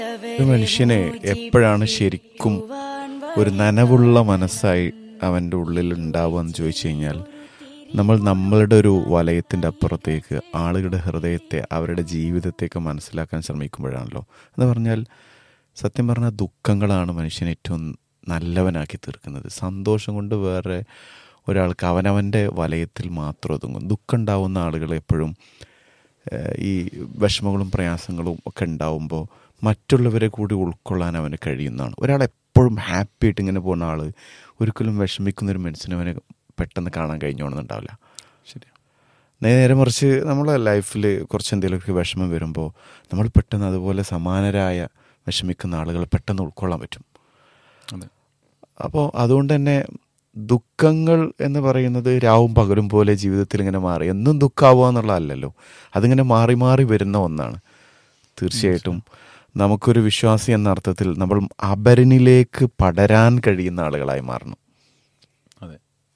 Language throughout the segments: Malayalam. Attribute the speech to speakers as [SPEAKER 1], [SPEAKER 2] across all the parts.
[SPEAKER 1] ഒരു മനുഷ്യനെ എപ്പോഴാണ് ശരിക്കും ഒരു നനവുള്ള മനസ്സായി അവൻ്റെ ഉള്ളിൽ ഉണ്ടാവുക എന്ന് ചോദിച്ചു കഴിഞ്ഞാൽ നമ്മൾ നമ്മളുടെ ഒരു വലയത്തിൻ്റെ അപ്പുറത്തേക്ക് ആളുകളുടെ ഹൃദയത്തെ അവരുടെ ജീവിതത്തേക്ക് മനസ്സിലാക്കാൻ ശ്രമിക്കുമ്പോഴാണല്ലോ എന്ന് പറഞ്ഞാൽ സത്യം പറഞ്ഞാൽ ദുഃഖങ്ങളാണ് മനുഷ്യനെ ഏറ്റവും നല്ലവനാക്കി തീർക്കുന്നത് സന്തോഷം കൊണ്ട് വേറെ ഒരാൾക്ക് അവനവൻ്റെ വലയത്തിൽ മാത്രം ഒതുങ്ങും ദുഃഖം ഉണ്ടാവുന്ന ആളുകൾ എപ്പോഴും ഏഹ് ഈ വിഷമങ്ങളും പ്രയാസങ്ങളും ഒക്കെ ഉണ്ടാവുമ്പോൾ മറ്റുള്ളവരെ കൂടി ഉൾക്കൊള്ളാൻ അവന് കഴിയുന്നതാണ് ഒരാൾ എപ്പോഴും ഹാപ്പി ആയിട്ട് ഇങ്ങനെ പോകുന്ന ആൾ ഒരിക്കലും വിഷമിക്കുന്ന ഒരു മനുഷ്യനെ അവന് പെട്ടെന്ന് കാണാൻ കഴിഞ്ഞോണമെന്നുണ്ടാവില്ല
[SPEAKER 2] ശരി
[SPEAKER 1] നേരെ മറിച്ച് നമ്മളെ ലൈഫിൽ കുറച്ച് എന്തെങ്കിലുമൊക്കെ വിഷമം വരുമ്പോൾ നമ്മൾ പെട്ടെന്ന് അതുപോലെ സമാനരായ വിഷമിക്കുന്ന ആളുകൾ പെട്ടെന്ന് ഉൾക്കൊള്ളാൻ പറ്റും
[SPEAKER 2] അതെ
[SPEAKER 1] അപ്പോൾ അതുകൊണ്ട് തന്നെ ദുഃഖങ്ങൾ എന്ന് പറയുന്നത് രാവും പകലും പോലെ ജീവിതത്തിൽ ഇങ്ങനെ മാറി എന്നും ദുഃഖാവുക എന്നുള്ളതല്ലല്ലോ അതിങ്ങനെ മാറി മാറി വരുന്ന ഒന്നാണ് തീർച്ചയായിട്ടും നമുക്കൊരു വിശ്വാസി എന്ന അർത്ഥത്തിൽ നമ്മൾ അപരനിലേക്ക് പടരാൻ കഴിയുന്ന ആളുകളായി മാറണം
[SPEAKER 2] അതെ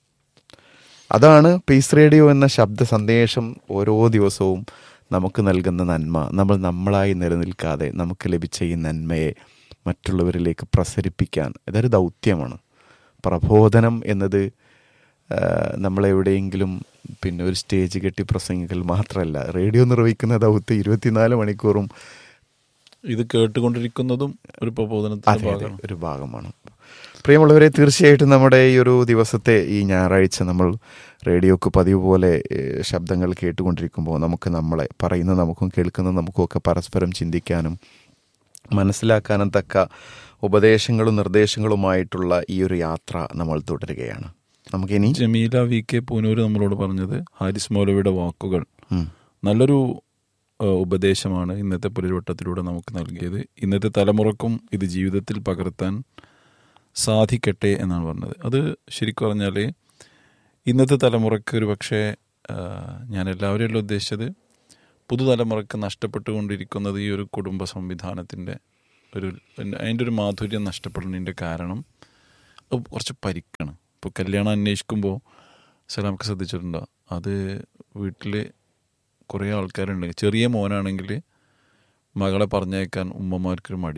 [SPEAKER 1] അതാണ് പീസ് റേഡിയോ എന്ന ശബ്ദ സന്ദേശം ഓരോ ദിവസവും നമുക്ക് നൽകുന്ന നന്മ നമ്മൾ നമ്മളായി നിലനിൽക്കാതെ നമുക്ക് ലഭിച്ച ഈ നന്മയെ മറ്റുള്ളവരിലേക്ക് പ്രസരിപ്പിക്കാൻ ഇതൊരു ദൗത്യമാണ് പ്രബോധനം എന്നത് ആ, നമ്മളെവിടെയെങ്കിലും പിന്നെ ഒരു സ്റ്റേജ് കെട്ടി പ്രസംഗിക്കൽ മാത്രമല്ല റേഡിയോ നിർവഹിക്കുന്ന ദൗത്യം ഇരുപത്തിനാല് മണിക്കൂറും
[SPEAKER 2] ഇത് കേട്ടുകൊണ്ടിരിക്കുന്നതും ഒരു പ്രബോധനത്തിന്റെ
[SPEAKER 1] അതെ അതെ
[SPEAKER 2] ഭാഗമാണ്
[SPEAKER 1] ഒരു ഭാഗമാണ് പ്രിയമുള്ളവരെ തീർച്ചയായിട്ടും നമ്മുടെ ഈ ഒരു ദിവസത്തെ ഈ ഞായറാഴ്ച നമ്മൾ റേഡിയോക്ക് പതിവ് പോലെ ഏഹ്, ശബ്ദങ്ങൾ കേട്ടുകൊണ്ടിരിക്കുമ്പോൾ നമുക്ക് നമ്മളെ പറയുന്ന നമുക്കും കേൾക്കുന്ന നമുക്കും ഒക്കെ പരസ്പരം ചിന്തിക്കാനും മനസ്സിലാക്കാനും തക്ക ഉപദേശങ്ങളും നിർദ്ദേശങ്ങളുമായിട്ടുള്ള ഈ ഒരു യാത്ര നമ്മൾ തുടരുകയാണ് നമുക്കിനി
[SPEAKER 2] ജമീല വി കെ പൂനൂര് നമ്മളോട് പറഞ്ഞത് ഹാരിസ് മൗലവിയുടെ വാക്കുകൾ
[SPEAKER 1] ഉം,
[SPEAKER 2] നല്ലൊരു ആ, ഉപദേശമാണ് ഇന്നത്തെ പുലരിവട്ടത്തിലൂടെ നമുക്ക് നൽകിയത് ഇന്നത്തെ തലമുറക്കും ഇത് ജീവിതത്തിൽ പകർത്താൻ സാധിക്കട്ടെ എന്നാണ് പറഞ്ഞത് അത് ശരിക്കും പറഞ്ഞാൽ ഇന്നത്തെ തലമുറയ്ക്ക് ഒരു പക്ഷേ ആ, ഞാൻ എല്ലാവരെയും അല്ല ഉദ്ദേശിച്ചത് പുതുതലമുറയ്ക്ക് നഷ്ടപ്പെട്ടുകൊണ്ടിരിക്കുന്നത് ഈ ഒരു കുടുംബ സംവിധാനത്തിൻ്റെ ഒരു അതിൻ്റെ ഒരു മാധുര്യം നഷ്ടപ്പെടുന്നതിൻ്റെ കാരണം അത് കുറച്ച് പരിക്കാണ് ഇപ്പോൾ കല്യാണം അന്വേഷിക്കുമ്പോൾ സലാമൊക്കെ ശ്രദ്ധിച്ചിട്ടുണ്ടോ അത് വീട്ടിൽ കുറേ ആൾക്കാരുണ്ട് ചെറിയ മോനാണെങ്കിൽ മകളെ പറഞ്ഞയക്കാൻ ഉമ്മമാർക്കൊരു മടി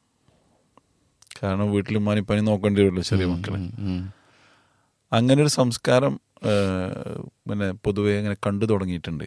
[SPEAKER 2] കാരണം വീട്ടിൽ ഉമ്മാനിപ്പനി നോക്കേണ്ടി വരുമല്ലോ ചെറിയ മക്കളെ
[SPEAKER 1] ഉം, ഉം.
[SPEAKER 2] അങ്ങനെ ഒരു സംസ്കാരം ആ, പിന്നെ പൊതുവെ അങ്ങനെ കണ്ടു തുടങ്ങിയിട്ടുണ്ട്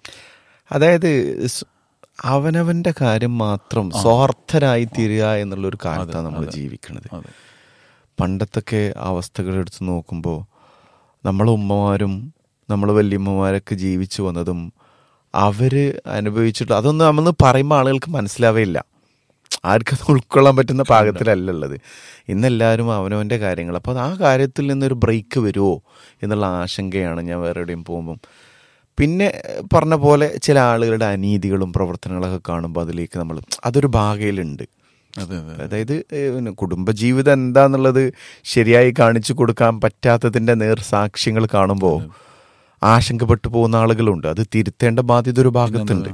[SPEAKER 1] അതായത് സ് അവനവന്റെ കാര്യം മാത്രം സ്വാർത്ഥരായി തീരുക എന്നുള്ളൊരു കാലത്താണ് നമ്മൾ ജീവിക്കുന്നത്
[SPEAKER 2] അതെ
[SPEAKER 1] പണ്ടത്തൊക്കെ അവസ്ഥകൾ എടുത്ത് നോക്കുമ്പോൾ നമ്മളെ ഉമ്മമാരും നമ്മളെ വല്യമ്മമാരൊക്കെ ജീവിച്ചു വന്നതും അവര് അനുഭവിച്ചിട്ട് അതൊന്നും നമ്മള് പറയുമ്പോൾ ആളുകൾക്ക് മനസ്സിലാവേയില്ല ആർക്കും അത് ഉൾക്കൊള്ളാൻ പറ്റുന്ന പാകത്തിലല്ല ഉള്ളത് ഇന്നെല്ലാവരും അവനവൻ്റെ കാര്യങ്ങൾ അപ്പോൾ ആ കാര്യത്തിൽ നിന്നൊരു ബ്രേക്ക് വരുമോ എന്നുള്ള ആശങ്കയാണ് ഞാൻ വേറെ എവിടെയും പോകുമ്പം പിന്നെ ഏഹ്, പറഞ്ഞ പോലെ ചില ആളുകളുടെ അനീതികളും പ്രവർത്തനങ്ങളൊക്കെ കാണുമ്പോൾ അതിലേക്ക് നമ്മൾ അതൊരു ഭാഗയിലുണ്ട്
[SPEAKER 2] അതെ അതെ
[SPEAKER 1] അതായത് ഏഹ്, പിന്നെ കുടുംബജീവിതം എന്താന്നുള്ളത് ശരിയായി കാണിച്ചു കൊടുക്കാൻ പറ്റാത്തതിന്റെ നേർ സാക്ഷ്യങ്ങൾ കാണുമ്പോൾ ആശങ്കപ്പെട്ടു പോകുന്ന ആളുകളുണ്ട് അത് തിരുത്തേണ്ട ബാധ്യത ഒരു ഭാഗത്തുണ്ട്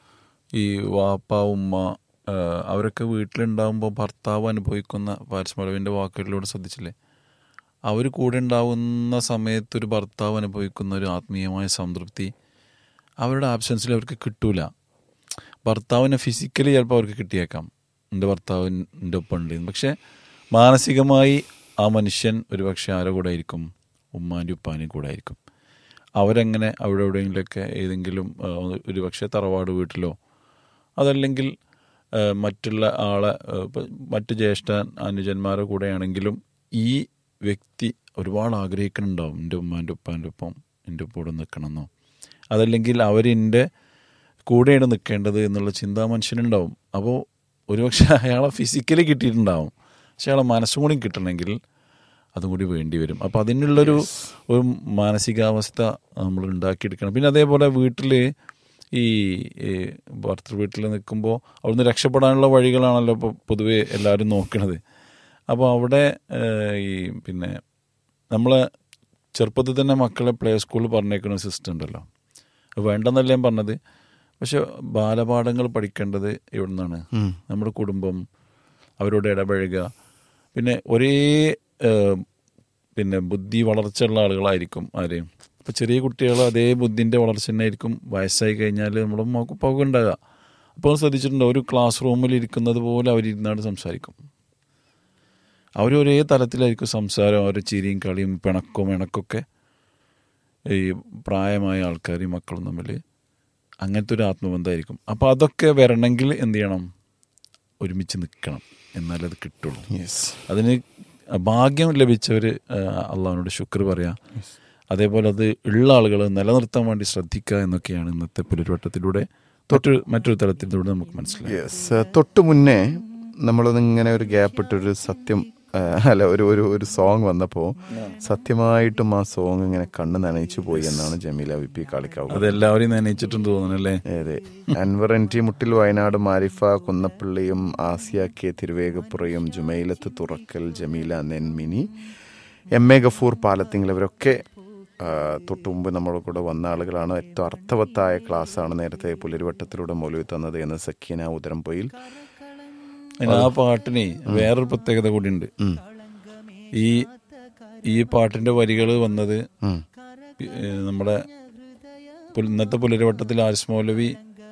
[SPEAKER 2] ഈ വാപ്പ ഉമ്മ ആ, അവരൊക്കെ വീട്ടിലുണ്ടാകുമ്പോൾ ഭർത്താവ് അനുഭവിക്കുന്ന പാരസ്മരവിൻ്റെ വാക്കുകളിലൂടെ ശ്രദ്ധിച്ചില്ലേ അവർ കൂടെ ഉണ്ടാവുന്ന സമയത്ത് ഒരു ഭർത്താവ് അനുഭവിക്കുന്ന ഒരു ആത്മീയമായ സംതൃപ്തി അവരുടെ ആബ്സെൻസിൽ അവർക്ക് കിട്ടൂല ഭർത്താവിനെ ഫിസിക്കലി ചിലപ്പോൾ അവർക്ക് കിട്ടിയേക്കാം എൻ്റെ ഭർത്താവ് എൻ്റെ ഒപ്പം ഉണ്ട് പക്ഷെ മാനസികമായി ആ മനുഷ്യൻ ഒരു പക്ഷെ ആരുടെ കൂടെ ആയിരിക്കും ഉമ്മാൻ്റെ ഉപ്പാൻ്റെ കൂടെ ആയിരിക്കും അവരെങ്ങനെ അവിടെ എവിടെയെങ്കിലുമൊക്കെ ഏതെങ്കിലും ആ, ഒരു പക്ഷേ തറവാട് വീട്ടിലോ അതല്ലെങ്കിൽ ആ, മറ്റുള്ള ആളെ ആ, ഇപ്പൊ മറ്റ് ജ്യേഷ്ഠ അനുജന്മാരുടെ കൂടെയാണെങ്കിലും ഈ വ്യക്തി ഒരുപാട് ആഗ്രഹിക്കുന്നുണ്ടാവും എൻ്റെ ഉമ്മാൻ്റെ ഉപ്പാൻ്റെ ഒപ്പം എൻ്റെ കൂടെ നിൽക്കണമെന്നോ അതല്ലെങ്കിൽ അവരെൻ്റെ കൂടെയാണ് നിൽക്കേണ്ടത് എന്നുള്ള ചിന്ത ആ മനുഷ്യനുണ്ടാവും അപ്പോൾ ഒരുപക്ഷെ അയാളെ ഫിസിക്കലി കിട്ടിയിട്ടുണ്ടാവും പക്ഷെ അയാളെ മനസ്സും കൂടി കിട്ടണമെങ്കിൽ അതും കൂടി വേണ്ടി വരും അപ്പോൾ അതിനുള്ളൊരു ഒരു മാനസികാവസ്ഥ നമ്മൾ ഉണ്ടാക്കിയെടുക്കണം പിന്നെ അതേപോലെ വീട്ടിൽ ഈ ഈ ഭർത്തൃ വീട്ടിൽ നിൽക്കുമ്പോൾ അവിടുന്ന് രക്ഷപ്പെടാനുള്ള വഴികളാണല്ലോ ഇപ്പോൾ പൊതുവേ എല്ലാവരും നോക്കണത് അപ്പോൾ അവിടെ ഏഹ്, ഈ പിന്നെ നമ്മളെ ചെറുപ്പത്തിൽ തന്നെ മക്കളെ പ്ലേ സ്കൂളിൽ പറഞ്ഞേക്കുന്ന സിസ്റ്റം ഉണ്ടല്ലോ അത് വേണ്ടെന്നല്ല ഞാൻ പറഞ്ഞത് പക്ഷെ ബാലപാഠങ്ങൾ പഠിക്കേണ്ടത് എവിടെ നിന്നാണ്
[SPEAKER 1] ഉം.
[SPEAKER 2] നമ്മുടെ കുടുംബം അവരോട് ഇടപഴകുക പിന്നെ ഒരേ ഏഹ്, പിന്നെ ബുദ്ധി വളർച്ചയുള്ള ആളുകളായിരിക്കും ആരെയും ഇപ്പം ചെറിയ കുട്ടികൾ അതേ ബുദ്ധിൻ്റെ വളർച്ച തന്നെ ആയിരിക്കും വയസ്സായി കഴിഞ്ഞാൽ നമ്മുടെ ഉമ്മാക്കും ഉപ്പാക്കും ഉണ്ടാകുക അപ്പോൾ ശ്രദ്ധിച്ചിട്ടുണ്ടോ ഒരു ക്ലാസ് റൂമിൽ ഇരിക്കുന്നത് പോലെ അവരിരുന്നാണ് സംസാരിക്കും അവർ ഒരേ തലത്തിലായിരിക്കും സംസാരം അവരുടെ ചിരിയും കളിയും പിണക്കവും ഇണക്കൊക്കെ ഈ പ്രായമായ ആൾക്കാരും മക്കളും തമ്മിൽ അങ്ങനത്തെ ഒരു ആത്മബന്ധമായിരിക്കും അപ്പോൾ അതൊക്കെ വരണമെങ്കിൽ എന്ത് ചെയ്യണം ഒരുമിച്ച് നിൽക്കണം എന്നാലേ അത് കിട്ടുള്ളൂ
[SPEAKER 1] യെസ്
[SPEAKER 2] അതിന് ഭാഗ്യം ലഭിച്ചവർ അള്ളാഹുവിനോട് ശുക്ർ പറയാം അതേപോലെ അത് ഉള്ള ആളുകൾ നിലനിർത്താൻ വേണ്ടി ശ്രദ്ധിക്കുക എന്നൊക്കെയാണ് ഇന്നത്തെ പുലരുവട്ടത്തിലൂടെ തൊട്ട് മറ്റൊരു തലത്തിലൂടെ നമുക്ക് മനസ്സിലായി
[SPEAKER 1] യെസ് തൊട്ട് മുന്നേ നമ്മളൊന്നിങ്ങനെ ഒരു ഗ്യാപ്പ് ഇട്ടൊരു സത്യം ആ, അല്ല ഒരു ഒരു ഒരു സോങ് വന്നപ്പോൾ സത്യമായിട്ടും ആ സോങ് ഇങ്ങനെ കണ്ണ് നനയിച്ചു പോയി എന്നാണ് ജമീല വി പി കാളിക്കാവ്
[SPEAKER 2] അതെല്ലാവരെയും നനയിച്ചിട്ടുണ്ട് തോന്നുന്നല്ലേ
[SPEAKER 1] അതെ അൻവർ എൻ ടി മുട്ടിൽ വയനാട് മാരിഫ കുന്നപ്പള്ളിയും ആസിയ കെ തിരുവേഗപ്പുറയും ജുമൈലത്ത് തുറക്കൽ ജമീല നെന്മിനി എം എ ഗഫൂർ പാലത്തിങ്കൽ ഇവരൊക്കെ ആ, തൊട്ടു മുമ്പ് നമ്മുടെ കൂടെ വന്ന ആളുകളാണ് ഏറ്റവും അർത്ഥവത്തായ ക്ലാസ്സാണ് നേരത്തെ പുലരുവട്ടത്തിലൂടെ മൊലി തന്നത് എന്ന് സക്കീന ഉദരംപൊയിൽ
[SPEAKER 2] അതിന് ആ പാട്ടിന് വേറൊരു പ്രത്യേകത കൂടിയുണ്ട്
[SPEAKER 1] ഉം.
[SPEAKER 2] ഈ ഈ പാട്ടിന്റെ വരികൾ വന്നത്
[SPEAKER 1] ഉം.
[SPEAKER 2] ഏ, നമ്മുടെ പുൽ- ഇന്നത്തെ പുലരുവട്ടത്തിൽ ആരിസ് മൗലവി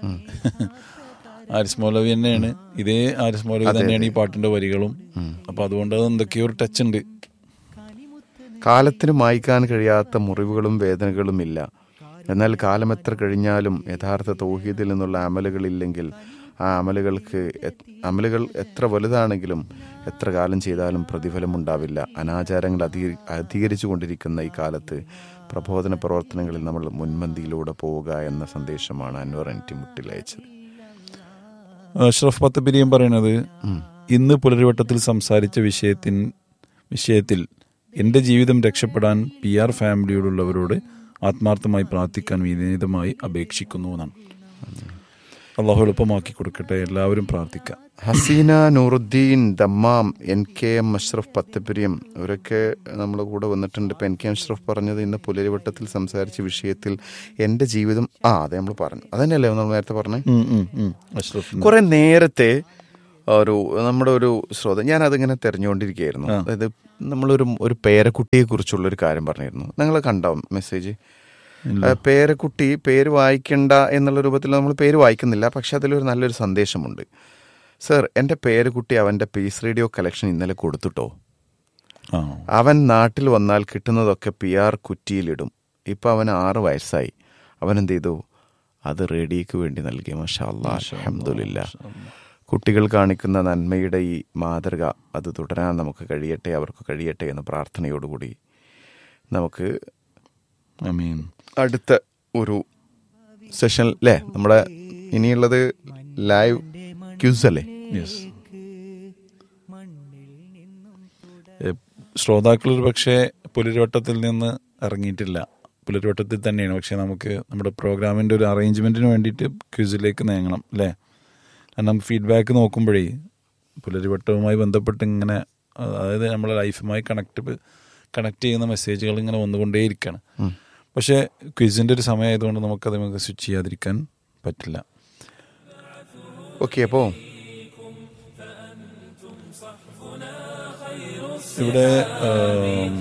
[SPEAKER 2] ആരിസ് മൗലവി തന്നെയാണ് ഇതേ ആരിസ് മൗലവി തന്നെയാണ് ഈ പാട്ടിന്റെ വരികളും അപ്പൊ അതുകൊണ്ട് അത് എന്തൊക്കെയോ ഒരു ടച്ച് ഉണ്ട്
[SPEAKER 1] കാലത്തിന് മായ്ക്കാൻ കഴിയാത്ത മുറിവുകളും വേദനകളും ഇല്ല എന്നാൽ കാലം എത്ര കഴിഞ്ഞാലും യഥാർത്ഥ തൗഹീദിൽ നിന്നുള്ള അമലുകളില്ലെങ്കിൽ ആ അമലുകൾക്ക് എ- അമലുകൾ എത്ര വലുതാണെങ്കിലും എത്ര കാലം ചെയ്താലും പ്രതിഫലമുണ്ടാവില്ല അനാചാരങ്ങൾ അധീ അധികരിച്ചു കൊണ്ടിരിക്കുന്ന ഈ കാലത്ത് പ്രബോധന പ്രവർത്തനങ്ങളിൽ നമ്മൾ മുൻപന്തിയിലൂടെ പോവുക എന്ന സന്ദേശമാണ് അൻവർ എൻറ്റി മുട്ടിൽ അയച്ചത്
[SPEAKER 2] അഷ്റഫ് പത്തപ്പിരിയും പറയുന്നത് ഇന്ന് പുലരുവട്ടത്തിൽ സംസാരിച്ച വിഷയത്തിൻ വിഷയത്തിൽ എൻ്റെ ജീവിതം രക്ഷപ്പെടാൻ പി ആർ ഫാമിലിയോടുള്ളവരോട് ആത്മാർത്ഥമായി പ്രാർത്ഥിക്കാൻ വിനീതമായി അപേക്ഷിക്കുന്നു എന്നാണ് അള്ളാഹു എളുപ്പമാക്കി കൊടുക്കട്ടെ എല്ലാവരും പ്രാർത്ഥിക്കാം
[SPEAKER 1] Haseena Nooruddin Dammam N K M Ashraf Pathappiriyam ഇവരൊക്കെ നമ്മുടെ കൂടെ വന്നിട്ടുണ്ട് ഇപ്പം എൻ കെ എം അഷ്റഫ് പറഞ്ഞത് ഇന്ന് പുലരിവട്ടത്തിൽ സംസാരിച്ച വിഷയത്തിൽ എൻ്റെ ജീവിതം ആ അതെ നമ്മൾ പറഞ്ഞു അതന്നെയല്ലേ നമ്മൾ നേരത്തെ പറഞ്ഞത്
[SPEAKER 2] അഷ്റഫ്
[SPEAKER 1] കുറെ നേരത്തെ ഒരു നമ്മുടെ ഒരു ശ്രോത ഞാൻ അതിങ്ങനെ തെരഞ്ഞുകൊണ്ടിരിക്കുകയായിരുന്നു അതായത് നമ്മളൊരു ഒരു പേരക്കുട്ടിയെ കുറിച്ചുള്ള ഒരു കാര്യം പറഞ്ഞിരുന്നു നിങ്ങൾ കണ്ടോ മെസ്സേജ് ആ, പേരക്കുട്ടി പേര് വായിക്കണ്ട എന്നുള്ള രൂപത്തിൽ നമ്മൾ പേര് വായിക്കുന്നില്ല പക്ഷെ അതിലൊരു നല്ലൊരു സന്ദേശമുണ്ട് സർ എൻ്റെ പേരക്കുട്ടി അവൻ്റെ പീസ് റേഡിയോ കളക്ഷൻ ഇന്നലെ കൊടുത്തുട്ടോ
[SPEAKER 2] ആ
[SPEAKER 1] അവൻ നാട്ടിൽ വന്നാൽ കിട്ടുന്നതൊക്കെ പി ആർ കുറ്റിയിലിടും ഇപ്പം അവന് ആറ് വയസ്സായി അവൻ എന്ത് ചെയ്തു അത് റേഡിയോക്ക് വേണ്ടി നൽകി മാഷാ അല്ലാ അൽഹംദുലില്ലാ കുട്ടികൾ കാണിക്കുന്ന നന്മയുടെ ഈ മാതൃക അത് തുടരാൻ നമുക്ക് കഴിയട്ടെ അവർക്ക് കഴിയട്ടെ എന്ന പ്രാർത്ഥനയോടുകൂടി നമുക്ക്
[SPEAKER 2] അമീൻ
[SPEAKER 1] അടുത്ത ഒരു സെഷൻ അല്ലേ നമ്മുടെ ഇനിയുള്ളത് ലൈവ് ക്യൂസ് അല്ലേ
[SPEAKER 2] യെസ് ശ്രോതാക്കൾ ഒരു പക്ഷേ പുലരുവട്ടത്തിൽ നിന്ന് ഇറങ്ങിയിട്ടില്ല പുലരുവട്ടത്തിൽ തന്നെയാണ് പക്ഷേ നമുക്ക് നമ്മുടെ പ്രോഗ്രാമിൻ്റെ ഒരു അറേഞ്ച്മെൻറ്റിന് വേണ്ടിയിട്ട് ക്വിസിലേക്ക് നീങ്ങണം അല്ലേ കാരണം ഫീഡ്ബാക്ക് നോക്കുമ്പോഴേ പുലരുവട്ടവുമായി ബന്ധപ്പെട്ട് ഇങ്ങനെ അതായത് നമ്മളെ ലൈഫുമായി കണക്ട് കണക്ട് ചെയ്യുന്ന മെസ്സേജുകൾ ഇങ്ങനെ വന്നുകൊണ്ടേയിരിക്കുകയാണ് പക്ഷേ ക്വിസിൻ്റെ ഒരു സമയമായതുകൊണ്ട് നമുക്കത് നമുക്ക് സ്വിച്ച് ചെയ്യാതിരിക്കാൻ പറ്റില്ല
[SPEAKER 1] ഓക്കെ അപ്പോൾ
[SPEAKER 2] ഇവിടെ ആം,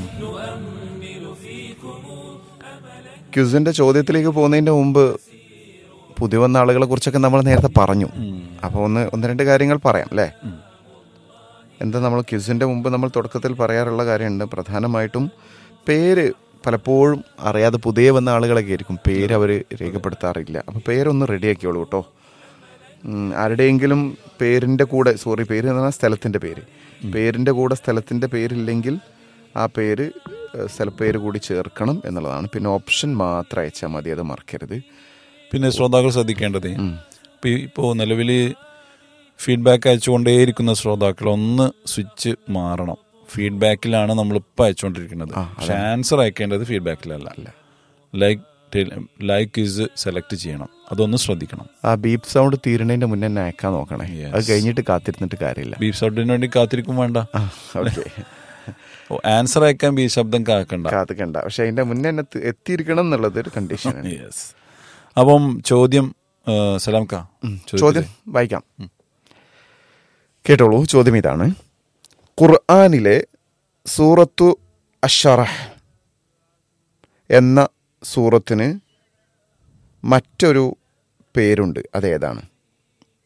[SPEAKER 1] ക്യൂസിന്റെ ചോദ്യത്തിലേക്ക് പോകുന്നതിന്റെ മുമ്പ് പുതിയ വന്ന ആളുകളെ കുറിച്ചൊക്കെ നമ്മൾ നേരത്തെ പറഞ്ഞു അപ്പോൾ ഒന്ന് ഒന്ന് രണ്ട് കാര്യങ്ങൾ പറയാം അല്ലേ എന്താ നമ്മൾ ക്യൂസിന്റെ മുമ്പ് നമ്മൾ തുടക്കത്തിൽ പറയാറുള്ള കാര്യമുണ്ട് പ്രധാനമായിട്ടും പേര് പലപ്പോഴും അറിയാതെ പുതിയ വന്ന ആളുകളൊക്കെ ആയിരിക്കും പേര് അവർ രേഖപ്പെടുത്താറില്ല അപ്പോൾ പേരൊന്ന് റെഡിയാക്കിയോളൂ കേട്ടോ ഉം, ആരുടെയെങ്കിലും പേരിൻ്റെ കൂടെ സോറി പേര് എന്ന് പറഞ്ഞാൽ സ്ഥലത്തിൻ്റെ പേര് പേരിൻ്റെ കൂടെ സ്ഥലത്തിൻ്റെ പേരില്ലെങ്കിൽ ആ പേര് ഏഹ്, സ്ഥലപ്പേര് കൂടി ചേർക്കണം എന്നുള്ളതാണ് പിന്നെ ഓപ്ഷൻ മാത്രം അയച്ചാൽ മതി അത് മറക്കരുത്
[SPEAKER 2] പിന്നെ ശ്രോതാക്കൾ ശ്രദ്ധിക്കേണ്ടത് ഇപ്പൊ ഇപ്പോൾ നിലവിൽ ഫീഡ്ബാക്ക് അയച്ചുകൊണ്ടേയിരിക്കുന്ന ശ്രോതാക്കൾ ഒന്ന് സ്വിച്ച് മാറണം ഫീഡ്ബാക്കിലാണ് നമ്മളിപ്പോൾ അയച്ചുകൊണ്ടിരിക്കുന്നത് പക്ഷെ ആൻസർ അയക്കേണ്ടത് ഫീഡ്ബാക്കിലല്ല ലൈക്ക് ലൈക്ക് ഇസ് സെലക്ട് ചെയ്യണം അതൊന്ന് ശ്രദ്ധിക്കണം
[SPEAKER 1] ആ ബീപ്പ് സൗണ്ട് തീരണതിന്റെ മുന്നേ തന്നെ അയക്കാൻ നോക്കണേ
[SPEAKER 2] Yes.
[SPEAKER 1] അത് കഴിഞ്ഞിട്ട് കാത്തിരുന്നിട്ട് കാര്യമില്ല
[SPEAKER 2] ബീഫ് ശബ്ദത്തിന് വേണ്ടി കാത്തിരിക്കും വേണ്ട
[SPEAKER 1] ഓക്കെ
[SPEAKER 2] ആൻസർ അയക്കാൻ ബീഫ് ശബ്ദം കാക്കണ്ട
[SPEAKER 1] കാത്തിക്കണ്ട പക്ഷെ അതിന്റെ മുന്നേ തന്നെ എത്തി- എത്തിയിരിക്കണം എന്നുള്ളത് ഒരു കണ്ടീഷനാണ്
[SPEAKER 2] യെസ് അപ്പം ചോദ്യം ആ, സലാം കാ
[SPEAKER 1] ചോദ്യം വായിക്കാം കേട്ടോളൂ ചോദ്യം ഇതാണ് ഖുർആാനിലെ സൂറത്തു അഷറഹ് എന്ന സൂറത്തിന് മറ്റൊരു പേരുണ്ട് അതേതാണ്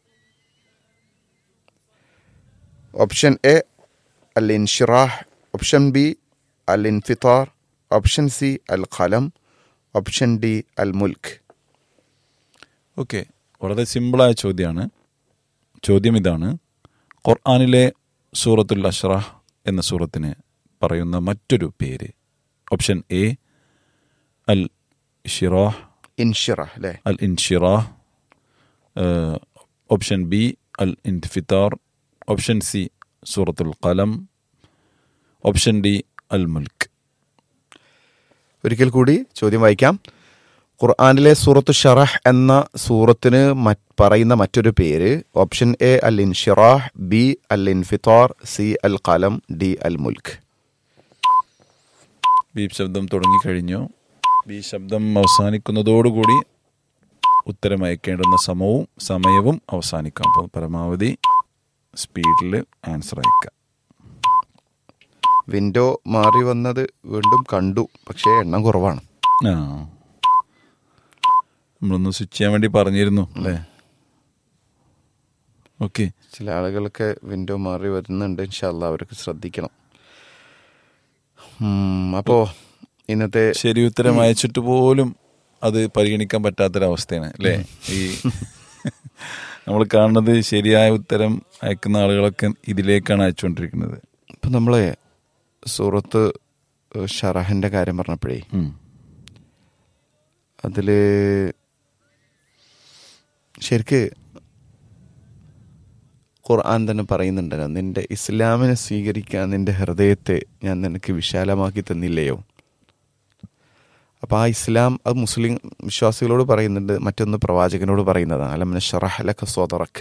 [SPEAKER 1] ഓപ്ഷൻ എ അൽ ഇൻഷിറാഹ് ഓപ്ഷൻ ബി അൽ ഇൻഫിത്താർ ഓപ്ഷൻ സി അൽ ഖലം ഓപ്ഷൻ ഡി അൽ മുൽക്ക്
[SPEAKER 2] ഓക്കെ വളരെ സിമ്പിളായ ചോദ്യമാണ് ചോദ്യം ഇതാണ് ഖുർആാനിലെ സൂറത്തുൽ അഷ്റാഹ് എന്ന സൂറത്തിന് പറയുന്ന മറ്റൊരു പേര് ഓപ്ഷൻ എ അൽ ഷിറാഹ്
[SPEAKER 1] ഇൻഷിറാഹ് അല്ലേ
[SPEAKER 2] അൽ ഇൻഷിറാഹ് ഏഹ്, ഓപ്ഷൻ ബി അൽ ഇൻഫിത്താർ ഓപ്ഷൻ സി സൂറത്തുൽ ഖലം ഓപ്ഷൻ ഡി അൽ മുൽക്ക്
[SPEAKER 1] ഒരിക്കൽ കൂടി ചോദ്യം വായിക്കാം ഖുർആാനിലെ സൂറത്ത് ഷറഹ് എന്ന സൂറത്തിന് മറ്റ് പറയുന്ന മറ്റൊരു പേര് ഓപ്ഷൻ എ അൽ ഇൻഷിറാഹ് ബി അൽ ഇൻഫിത്താർ സി അൽ ഖലം ഡി അൽ മുൽക്ക്
[SPEAKER 2] ബീപ് ശബ്ദം തുടങ്ങിക്കഴിഞ്ഞു ബി ശബ്ദം അവസാനിക്കുന്നതോടുകൂടി ഉത്തരം അയക്കേണ്ടുന്ന സമവും സമയവും അവസാനിക്കാം അപ്പോൾ പരമാവധി സ്പീഡിൽ ആൻസർ അയക്കാം
[SPEAKER 1] വിൻഡോ മാറി വന്നത് വീണ്ടും കണ്ടു പക്ഷേ എണ്ണം കുറവാണ്
[SPEAKER 2] ആ നമ്മളൊന്ന് സ്വിച്ച് ചെയ്യാൻ വേണ്ടി പറഞ്ഞിരുന്നു അല്ലേ ഓക്കെ
[SPEAKER 1] ചില ആളുകൾക്ക് വിൻഡോ മാറി വരുന്നുണ്ട് ഇൻഷാല്ല അവർക്ക് ശ്രദ്ധിക്കണം ഉം, അപ്പോ ഇന്നത്തെ
[SPEAKER 2] ശരി ഉത്തരം അയച്ചിട്ട് പോലും അത് പരിഗണിക്കാൻ പറ്റാത്തൊരവസ്ഥയാണ് അല്ലേ ഈ നമ്മൾ കാണുന്നത് ശരിയായ ഉത്തരം അയക്കുന്ന ആളുകളൊക്കെ ഇതിലേക്കാണ് അയച്ചുകൊണ്ടിരിക്കുന്നത്
[SPEAKER 1] ഇപ്പൊ നമ്മളെ സൂറത്ത് ഷറഹിന്റെ കാര്യം പറഞ്ഞപ്പോഴേ
[SPEAKER 2] ഉം.
[SPEAKER 1] അതില് ശരിക്ക് ഖുർആൻ തന്നെ പറയുന്നുണ്ടല്ലോ നിന്റെ ഇസ്ലാമിനെ സ്വീകരിക്കാൻ നിന്റെ ഹൃദയത്തെ ഞാൻ നിനക്ക് വിശാലമാക്കി തന്നില്ലയോ അപ്പോൾ ആ ഇസ്ലാം അത് മുസ്ലിം വിശ്വാസികളോട് പറയുന്നുണ്ട് മറ്റൊന്ന് പ്രവാചകനോട് പറയുന്നതാണ് അലമന ഷറഹലക്ക സ്വതറക്ക്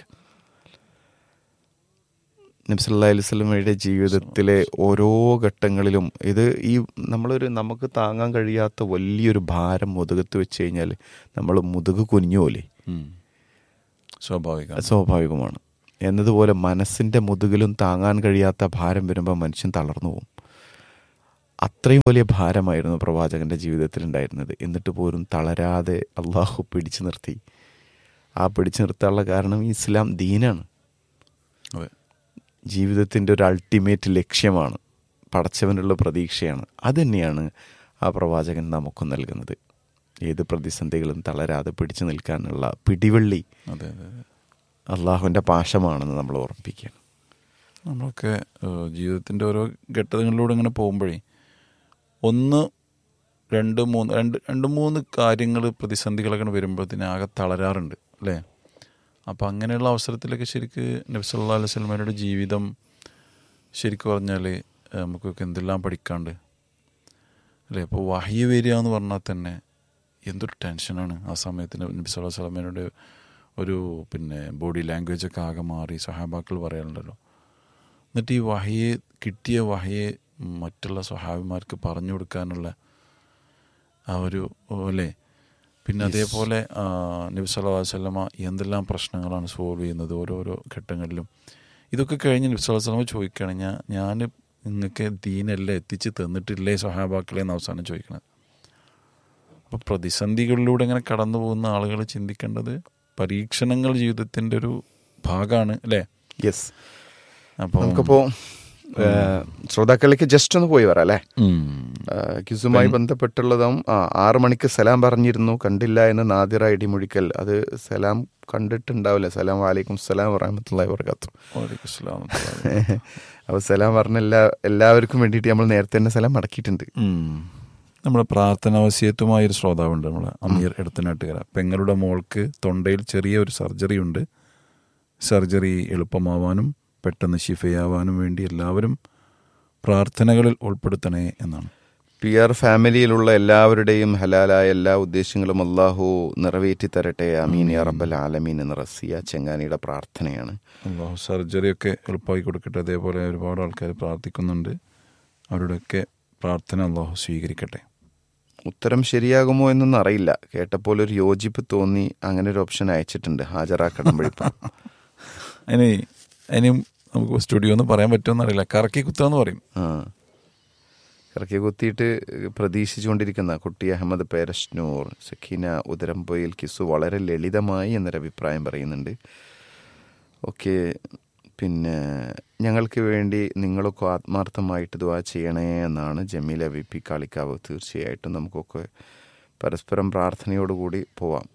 [SPEAKER 1] നബ്സല്ലാ അലൈഹി സ്വലമയുടെ ജീവിതത്തിലെ ഓരോ ഘട്ടങ്ങളിലും ഇത് ഈ നമ്മളൊരു നമുക്ക് താങ്ങാൻ കഴിയാത്ത വലിയൊരു ഭാരം മുതുകത്ത് വെച്ച് കഴിഞ്ഞാൽ നമ്മൾ മുതുക് കുനിഞ്ഞുപോലെ
[SPEAKER 2] ഉം. സ്വാഭാവികം
[SPEAKER 1] അത് സ്വാഭാവികമാണ് എന്നതുപോലെ മനസ്സിൻ്റെ മുതുകിലും താങ്ങാൻ കഴിയാത്ത ഭാരം വരുമ്പോൾ മനുഷ്യൻ തളർന്നു പോകും അത്രയും വലിയ ഭാരമായിരുന്നു പ്രവാചകന്റെ ജീവിതത്തിൽ ഉണ്ടായിരുന്നത് എന്നിട്ട് പോലും തളരാതെ അള്ളാഹു പിടിച്ചു നിർത്തി ആ പിടിച്ചു നിർത്താനുള്ള കാരണം ഈ ഇസ്ലാം ദീനാണ്
[SPEAKER 2] അതെ
[SPEAKER 1] ജീവിതത്തിൻ്റെ ഒരു അൾട്ടിമേറ്റ് ലക്ഷ്യമാണ് പടച്ചവനുള്ള പ്രതീക്ഷയാണ് അതുതന്നെയാണ് ആ പ്രവാചകൻ നമുക്ക് നൽകുന്നത് ഏത് പ്രതിസന്ധികളും തളരാതെ പിടിച്ചു നിൽക്കാനുള്ള പിടിവള്ളി
[SPEAKER 2] അതെ അതെ അതെ
[SPEAKER 1] അള്ളാഹുവിൻ്റെ പാശമാണെന്ന് നമ്മൾ ഓർമ്മിപ്പിക്കുകയാണ്
[SPEAKER 2] നമ്മളൊക്കെ ഏഹ്, ജീവിതത്തിൻ്റെ ഓരോ ഘട്ടങ്ങളിലൂടെ ഇങ്ങനെ പോകുമ്പോഴേ ഒന്ന് രണ്ട് മൂന്ന് രണ്ട് രണ്ട് മൂന്ന് കാര്യങ്ങൾ പ്രതിസന്ധികളൊക്കെ വരുമ്പോഴത്തേന് ആകെ തളരാറുണ്ട് അല്ലേ അപ്പോൾ അങ്ങനെയുള്ള അവസരത്തിലൊക്കെ ശരിക്ക് നബി സല്ലല്ലാഹു അലൈഹി വസല്ലമയുടെ ജീവിതം ശരിക്കും പറഞ്ഞാൽ നമുക്കൊക്കെ എന്തെല്ലാം പഠിക്കാണ്ട് അല്ലേ ഇപ്പോൾ വഹ്യ വരിക എന്ന് പറഞ്ഞാൽ തന്നെ എന്തൊരു ടെൻഷനാണ് ആ സമയത്ത് നബി സല്ലല്ലാഹു അലൈഹി വസല്ലമയുടെ ഒരു പിന്നെ ബോഡി ലാംഗ്വേജ് ഒക്കെ ആകെ മാറി സഹാബാക്കൾ പറയാറുണ്ടല്ലോ എന്നിട്ട് ഈ വഹയെ കിട്ടിയ വഹയെ മറ്റുള്ള സ്വഹാബിമാർക്ക് പറഞ്ഞു കൊടുക്കാനുള്ള ആ ഒരു അല്ലേ പിന്നെ അതേപോലെ ആ, നബി സല്ലല്ലാഹു അലൈഹി വസല്ലമ എന്തെല്ലാം പ്രശ്നങ്ങളാണ് സോൾവ് ചെയ്യുന്നത് ഓരോരോ ഘട്ടങ്ങളിലും ഇതൊക്കെ കഴിഞ്ഞ് നബി സല്ലല്ലാഹു അലൈഹി വസല്ലമ ചോദിക്കുകയാണ് ഞാൻ ഞാൻ നിങ്ങൾക്ക് ദീനെല്ലാം എത്തിച്ച് തന്നിട്ടില്ലേ സ്വഹാബാക്കളെ എന്ന് അവസാനം ചോദിക്കണത് അപ്പോൾ പ്രതിസന്ധികളിലൂടെ ഇങ്ങനെ കടന്നു പോകുന്ന ആളുകൾ ചിന്തിക്കേണ്ടത് പരീക്ഷണങ്ങൾ ജീവിതത്തിൻ്റെ ഒരു ഭാഗമാണ് അല്ലേ
[SPEAKER 1] യെസ്
[SPEAKER 2] അപ്പോൾ
[SPEAKER 1] നമുക്കിപ്പോൾ ശ്രോതാക്കളിലേക്ക് ജസ്റ്റ് ഒന്ന് പോയി വരാം അല്ലേ
[SPEAKER 2] ഉം.
[SPEAKER 1] ക്യൂസുമായി ബന്ധപ്പെട്ടുള്ളതും ആ ആറ് മണിക്ക് സലാം പറഞ്ഞിരുന്നു കണ്ടില്ല എന്ന് നാദിറ ഇടിമുഴിക്കൽ അത് സലാം കണ്ടിട്ടുണ്ടാവില്ല സലാം വാലൈക്കും സലാം വറഹമത്തല്ലാഹി വർക്കാത്തു
[SPEAKER 2] വലൈക്കും അസ്സലാം.
[SPEAKER 1] അപ്പോൾ സലാം പറഞ്ഞ എല്ലാ എല്ലാവർക്കും വേണ്ടിയിട്ട് നമ്മൾ നേരത്തെ തന്നെ സലാം മടക്കിയിട്ടുണ്ട്
[SPEAKER 2] ഉം. നമ്മുടെ പ്രാർത്ഥനാവസ്യത്വമായ ഒരു ശ്രോതാവുണ്ട് നമ്മളെ അമീർ എടുത്തനാട്ടുകര പെങ്ങളുടെ മോൾക്ക് തൊണ്ടയിൽ ചെറിയ ഒരു സർജറി ഉണ്ട് സർജറി എളുപ്പമാവാനും പെട്ടെന്ന് ശിഫയാവാനും വേണ്ടി എല്ലാവരും പ്രാർത്ഥനകളിൽ ഉൾപ്പെടുത്തണേ എന്നാണ്
[SPEAKER 1] പി ആർ ഫാമിലിയിലുള്ള എല്ലാവരുടെയും ഹലാലായ എല്ലാ ഉദ്ദേശങ്ങളും അള്ളാഹു നിറവേറ്റി തരട്ടെ അമീൻ യാ റബ്ബൽ ആലമീൻ എന്ന റസിയ ചെങ്ങാനിയുടെ പ്രാർത്ഥനയാണ്
[SPEAKER 2] അള്ളാഹു സർജറിയൊക്കെ എളുപ്പമായി കൊടുക്കട്ടെ അതേപോലെ ഒരുപാട് ആൾക്കാർ പ്രാർത്ഥിക്കുന്നുണ്ട് അവരുടെയൊക്കെ പ്രാർത്ഥന അള്ളാഹു സ്വീകരിക്കട്ടെ
[SPEAKER 1] ഉത്തരം ശരിയാകുമോ എന്നൊന്നും അറിയില്ല കേട്ടപ്പോൾ ഒരു യോജിപ്പ് തോന്നി അങ്ങനെ ഒരു ഓപ്ഷൻ അയച്ചിട്ടുണ്ട് ഹാജരാക്കണം വഴിപ്പം
[SPEAKER 2] അതിന് അതിനും നമുക്ക് സ്റ്റുഡിയോ എന്ന് പറയാൻ പറ്റുമെന്ന് അറിയില്ല കറക്കി കുത്തുകയെന്ന് പറയും
[SPEAKER 1] ആ ഇറക്കി കുത്തിയിട്ട് പ്രതീക്ഷിച്ചുകൊണ്ടിരിക്കുന്ന കുട്ടി അഹമ്മദ് പേരഷ്നൂർ സഖീന ഉദരംപൊയിൽ കിസു വളരെ ലളിതമായി എന്നൊരു അഭിപ്രായം പറയുന്നുണ്ട് ഓക്കെ പിന്നെ ഞങ്ങൾക്ക് വേണ്ടി നിങ്ങളൊക്കെ ആത്മാർത്ഥമായിട്ട് ദുവാ ചെയ്യണേ എന്നാണ് ജമീല വി പി കാളിക്കാവ് തീർച്ചയായിട്ടും നമുക്കൊക്കെ പരസ്പരം പ്രാർത്ഥനയോടുകൂടി പോവാം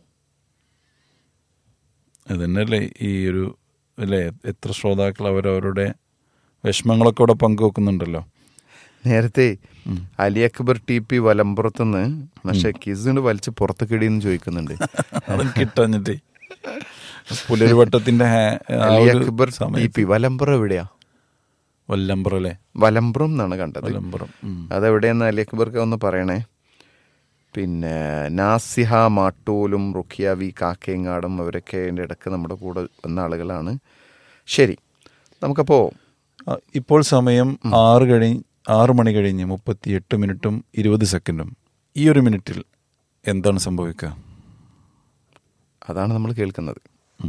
[SPEAKER 2] അത് തന്നെയല്ലേ ഈ ഒരു അല്ലേ എത്ര ശ്രോതാക്കൾ അവരവരുടെ വിഷമങ്ങളൊക്കെ ഇവിടെ പങ്കുവെക്കുന്നുണ്ടല്ലോ
[SPEAKER 1] നേരത്തെ അലി അക്ബർ ടി പി വലമ്പുറത്തുനിന്ന് പക്ഷെ കിസിന് വലിച്ച് പുറത്തേക്കിടിയെന്ന് ചോദിക്കുന്നുണ്ട്
[SPEAKER 2] അതും കിട്ടാഞ്ഞിട്ടേ പുലരുവട്ടത്തിന്റെ ഹാ- ആ
[SPEAKER 1] അലി
[SPEAKER 2] ഒരു
[SPEAKER 1] അക്ബർ ടി
[SPEAKER 2] സമയത്ത്
[SPEAKER 1] പി വലമ്പുറം എവിടെയാ
[SPEAKER 2] വല്ലമ്പുറം അല്ലേ
[SPEAKER 1] വലമ്പുറം എന്നാണ് കണ്ടത്
[SPEAKER 2] വല്ലമ്പുറം ഉം.
[SPEAKER 1] അതെവിടെയെന്ന് അലി അക്ബർക്ക് ഒന്ന് പറയണേ പിന്നെ നാസിഹ മാട്ടൂലും റുഖിയ വി കാക്കേങ്ങാടും അവരൊക്കെ അതിൻ്റെ ഇടയ്ക്ക് നമ്മുടെ കൂടെ വന്ന ആളുകളാണ് ശരി നമുക്കപ്പോൾ
[SPEAKER 2] ആ, ഇപ്പോൾ സമയം ആറ് കഴി ആറ് മണി കഴിഞ്ഞ് മുപ്പത്തി എട്ട് മിനിറ്റും ഇരുപത് സെക്കൻഡും ഈ ഒരു മിനിറ്റിൽ എന്താണ് സംഭവിക്കുക
[SPEAKER 1] അതാണ് നമ്മൾ കേൾക്കുന്നത്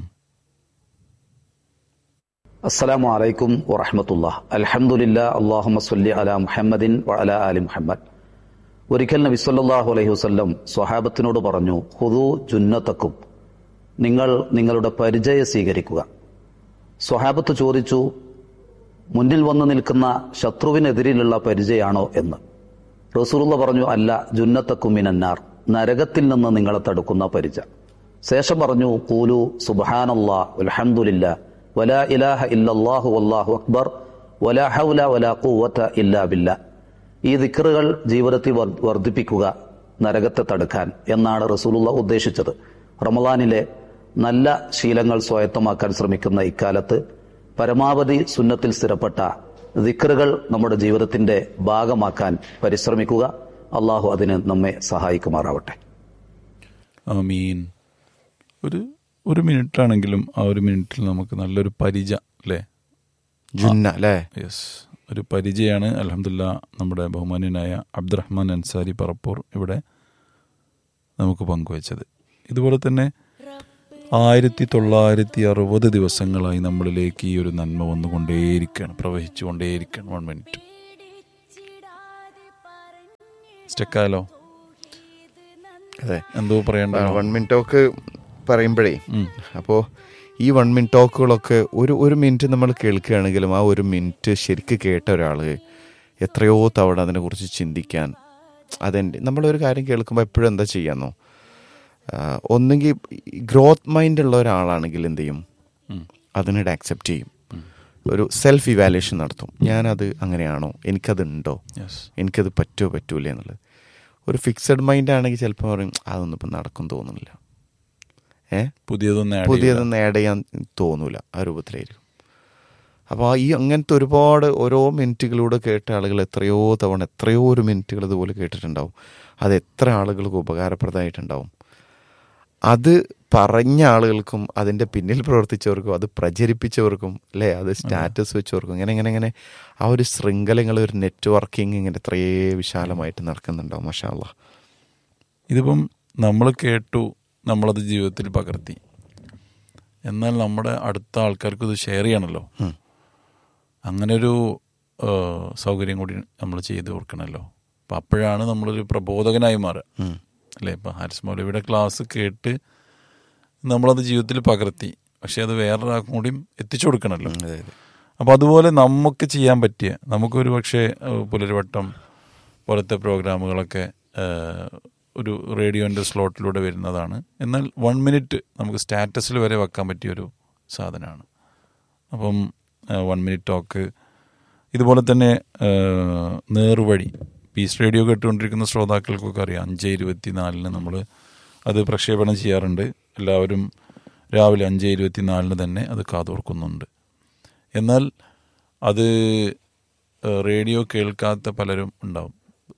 [SPEAKER 3] അസ്സലാമു അലൈക്കും വറഹമത്തുള്ള അൽഹംദുലില്ലാ അള്ളാഹുമ്മ സ്വല്ലി അലാ മുഹമ്മദിൻ വഅലാ ആലി മുഹമ്മദ് ഒരിക്കൽ നബി സല്ലല്ലാഹു അലൈഹി വസല്ലം സ്വഹാബത്തിനോട് പറഞ്ഞു ഹുദു ജുന്നത്തക്കും നിങ്ങൾ നിങ്ങളുടെ പരിചയം സ്വീകരിക്കുക സ്വഹാബത്ത് ചോദിച്ചു മുന്നിൽ വന്നു നിൽക്കുന്ന ശത്രുവിനെതിരിലുള്ള പരിചയമാണോ എന്ന് റസൂലുള്ള പറഞ്ഞു അല്ല ജുന്നത്തക്കും മിനന്നാർ നരകത്തിൽ നിന്ന് നിങ്ങളെ തടുക്കുന്ന പരിച ശേഷം പറഞ്ഞു കൂലു സുബ്ഹാനല്ലാ അൽഹംദുലില്ല വലാ ഇലാഹ ഇല്ലല്ലാഹു വല്ലാഹു അക്ബർ വലാ ഹൗല വലാ ഖുവത ഇല്ലാ ബില്ല ഈ ദിക്റുകൾ ജീവിതത്തിൽ വർ- വർദ്ധിപ്പിക്കുക നരകത്തെ തടുക്കാൻ എന്നാണ് റസൂലുള്ള ഉദ്ദേശിച്ചത് റമദാനിലെ നല്ല ശീലങ്ങൾ സ്വായത്തമാക്കാൻ ശ്രമിക്കുന്ന ഇക്കാലത്ത് പരമാവധി സുന്നത്തിൽ സ്ഥിരപ്പെട്ട ദിക്റുകൾ നമ്മുടെ ജീവിതത്തിന്റെ ഭാഗമാക്കാൻ പരിശ്രമിക്കുക അള്ളാഹു അതിന് നമ്മെ സഹായിക്കുമാറാവട്ടെ
[SPEAKER 2] ആമീൻ ഒരു ഒരു മിനിറ്റ് ആണെങ്കിലും ആ ഒരു മിനിറ്റിൽ നമുക്ക് നല്ലൊരു പരിച അല്ലേ
[SPEAKER 1] ജുന്ന അല്ലേ
[SPEAKER 2] യെസ് ഒരു പരിചയമാണ് അലഹമില്ല നമ്മുടെ ബഹുമാന്യനായ അബ്ദുറഹ്മാൻ അൻസാരി പറപ്പൂർ ഇവിടെ നമുക്ക് പങ്കുവച്ചത് ഇതുപോലെ തന്നെ ആയിരത്തി തൊള്ളായിരത്തി അറുപത് ദിവസങ്ങളായി നമ്മളിലേക്ക് ഈ ഒരു നന്മ വന്നുകൊണ്ടേയിരിക്കുകയാണ് പ്രവഹിച്ചു കൊണ്ടേയിരിക്കുകയാണ് വൺ മിനിറ്റ് സ്റ്റെക്കായാലോ
[SPEAKER 1] അതെ
[SPEAKER 2] എന്തോ പറയണ്ട
[SPEAKER 1] വൺ മിനിറ്റ് ടോക്ക് പറയുമ്പോഴേ
[SPEAKER 2] ഉം.
[SPEAKER 1] അപ്പോൾ ഈ വൺ മിനിറ്റ് ടോക്കുകളൊക്കെ ഒരു ഒരു മിനിറ്റ് നമ്മൾ കേൾക്കുകയാണെങ്കിലും ആ ഒരു മിനിറ്റ് ശരിക്ക് കേട്ട ഒരാൾ എത്രയോ തവണ അതിനെക്കുറിച്ച് ചിന്തിക്കാൻ അതെൻ്റെ നമ്മളൊരു കാര്യം കേൾക്കുമ്പോൾ എപ്പോഴും എന്താ ചെയ്യാന്നോ ഒന്നെങ്കിൽ ഗ്രോത്ത് മൈൻഡ് ഉള്ള ഒരാളാണെങ്കിൽ എന്ത് ചെയ്യും
[SPEAKER 2] ഉം.
[SPEAKER 1] അതിനിടെ അക്സെപ്റ്റ് ചെയ്യും ഒരു സെൽഫ് ഇവാലുവേഷൻ നടത്തും ഞാനത് അങ്ങനെയാണോ എനിക്കതുണ്ടോ
[SPEAKER 2] യെസ്
[SPEAKER 1] എനിക്കത് പറ്റുമോ പറ്റൂലേ എന്നുള്ളത് ഒരു ഫിക്സഡ് മൈൻഡ് ആണെങ്കിൽ ചിലപ്പോൾ പറയും അതൊന്നും ഇപ്പം നടക്കും തോന്നുന്നില്ല ഏ
[SPEAKER 2] പുതിയതൊന്നും add ചെയ്യില്ല.
[SPEAKER 1] പുതിയതൊന്നും ആഡ് ചെയ്യാൻ തോന്നൂല ആ രൂപത്തിലായിരിക്കും അപ്പോൾ ഈ അങ്ങനത്തെ ഒരുപാട് ഓരോ മിനിറ്റുകളിലൂടെ കേട്ട ആളുകൾ എത്രയോ തവണ എത്രയോ ഒരു മിനിറ്റുകൾ ഇതുപോലെ കേട്ടിട്ടുണ്ടാവും അത് എത്ര ആളുകൾക്ക് ഉപകാരപ്രദമായിട്ടുണ്ടാവും അത് പറഞ്ഞ ആളുകൾക്കും അതിൻ്റെ പിന്നിൽ പ്രവർത്തിച്ചവർക്കും അത് പ്രചരിപ്പിച്ചവർക്കും അല്ലേ അത് സ്റ്റാറ്റസ് വെച്ചവർക്കും ഇങ്ങനെ ഇങ്ങനെ ഇങ്ങനെ ആ ഒരു ശൃംഖലങ്ങൾ ഒരു നെറ്റ്വർക്കിംഗ് ഇങ്ങനെ എത്രയേ വിശാലമായിട്ട് നടക്കുന്നുണ്ടാവും മഷാല്ല
[SPEAKER 2] ഇതിപ്പം നമ്മൾ കേട്ടു നമ്മളത് ജീവിതത്തിൽ പകർത്തി എന്നാൽ നമ്മുടെ അടുത്ത ആൾക്കാർക്ക് ഇത് ഷെയർ ചെയ്യണമല്ലോ അങ്ങനെ ഒരു സൗകര്യം കൂടി നമ്മൾ ചെയ്തു കൊടുക്കണമല്ലോ അപ്പം അപ്പോഴാണ് നമ്മളൊരു പ്രബോധകനായി മാറുക അല്ലേ ഇപ്പം ഹാരിസ് മൗലവിയുടെ ക്ലാസ് കേട്ട് നമ്മളത് ജീവിതത്തിൽ പകർത്തി പക്ഷെ അത് വേറൊരാൾക്കും കൂടിയും എത്തിച്ചു കൊടുക്കണമല്ലോ
[SPEAKER 1] അതെ അതെ
[SPEAKER 2] അപ്പോൾ അതുപോലെ നമുക്ക് ചെയ്യാൻ പറ്റിയ നമുക്കൊരു പക്ഷേ ഏഹ്, പുലരുവട്ടം പോലത്തെ പ്രോഗ്രാമുകളൊക്കെ ഏഹ്, ഒരു റേഡിയോൻ്റെ സ്ലോട്ടിലൂടെ വരുന്നതാണ് എന്നാൽ വൺ മിനിറ്റ് നമുക്ക് സ്റ്റാറ്റസിൽ വരെ വെക്കാൻ പറ്റിയൊരു സാധനമാണ് അപ്പം വൺ മിനിറ്റ് ടോക്ക് ഇതുപോലെ തന്നെ ഏഹ്, നേർവഴി പീസ് റേഡിയോ കേട്ടുകൊണ്ടിരിക്കുന്ന ശ്രോതാക്കൾക്കൊക്കെ അറിയാം അഞ്ച് ഇരുപത്തി നാലിന് നമ്മൾ അത് പ്രക്ഷേപണം ചെയ്യാറുണ്ട് എല്ലാവരും രാവിലെ അഞ്ച് ഇരുപത്തി നാലിന് തന്നെ അത് കാതോർക്കുന്നുണ്ട് എന്നാൽ അത് ഏഹ്, റേഡിയോ കേൾക്കാത്ത പലരും ഉണ്ടാവും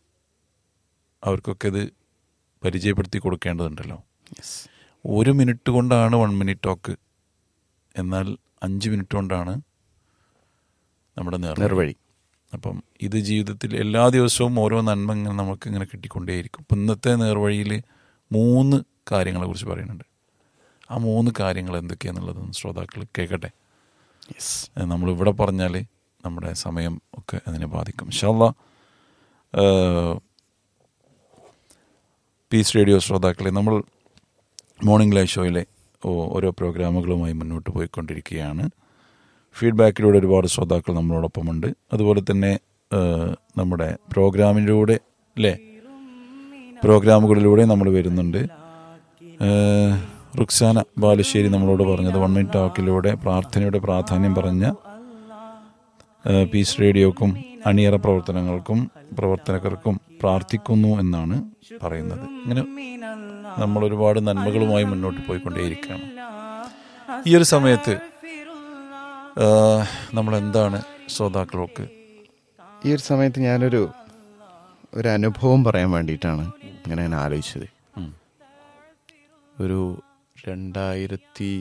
[SPEAKER 2] അവർക്കൊക്കെ ഇത് പരിചയപ്പെടുത്തി കൊടുക്കേണ്ടതുണ്ടല്ലോ ഒരു മിനിറ്റ് കൊണ്ടാണ് വൺ മിനിറ്റ് ടോക്ക് എന്നാൽ അഞ്ച് മിനിറ്റ് കൊണ്ടാണ് നമ്മുടെ നേർവഴി
[SPEAKER 1] നിർവഴി
[SPEAKER 2] അപ്പം ഇത് ജീവിതത്തിൽ എല്ലാ ദിവസവും ഓരോ നന്മ ഇങ്ങനെ നമുക്ക് ഇങ്ങനെ കിട്ടിക്കൊണ്ടേയിരിക്കും ഇപ്പം ഇന്നത്തെ നേർവഴിയിൽ മൂന്ന് കാര്യങ്ങളെ കുറിച്ച് പറയുന്നുണ്ട് ആ മൂന്ന് കാര്യങ്ങൾ എന്തൊക്കെയാണെന്നുള്ളതൊന്ന് ശ്രോതാക്കൾ കേൾക്കട്ടെ
[SPEAKER 1] യെസ്
[SPEAKER 2] ഏഹ് നമ്മളിവിടെ പറഞ്ഞാൽ നമ്മുടെ സമയം ഒക്കെ അതിനെ ബാധിക്കും ഇൻഷാല്ല പീസ് റേഡിയോ ശ്രോതാക്കളെ നമ്മൾ മോർണിംഗ് ലൈവ് ഷോയിലെ ഓ- ഓരോ പ്രോഗ്രാമുകളുമായി മുന്നോട്ട് പോയിക്കൊണ്ടിരിക്കുകയാണ് ഫീഡ്ബാക്കിലൂടെ ഒരുപാട് ശ്രോതാക്കൾ നമ്മളോടൊപ്പമുണ്ട് അതുപോലെ തന്നെ ഏഹ്, നമ്മുടെ പ്രോഗ്രാമിലൂടെ അല്ലേ പ്രോഗ്രാമുകളിലൂടെ നമ്മൾ വരുന്നുണ്ട് ഏഹ്, റുക്സാന ബാലുശ്ശേരി നമ്മളോട് പറഞ്ഞത് വൺ മിനിറ്റ് ടോക്കിലൂടെ പ്രാർത്ഥനയുടെ പ്രാധാന്യം പറഞ്ഞ ഏഹ്, പീസ് റേഡിയോക്കും അണിയറ പ്രവർത്തനങ്ങൾക്കും പ്രവർത്തകർക്കും പ്രാർത്ഥിക്കുന്നു എന്നാണ് പറയുന്നത് ഇങ്ങനെ നമ്മൾ ഒരുപാട് നന്മകളുമായി മുന്നോട്ട് പോയിക്കൊണ്ടേയിരിക്കുകയാണ് ഈ ഒരു സമയത്ത് ഏഹ്, നമ്മൾ എന്താണ് ശ്രോതാക്കൾക്ക്
[SPEAKER 1] ഈ ഒരു സമയത്ത് ഞാനൊരു ഒരു അനുഭവം പറയാൻ വേണ്ടിയിട്ടാണ് ഇങ്ങനെ ഞാൻ ആലോചിച്ചത്
[SPEAKER 2] ഉം.
[SPEAKER 1] ഒരു രണ്ടായിരത്തി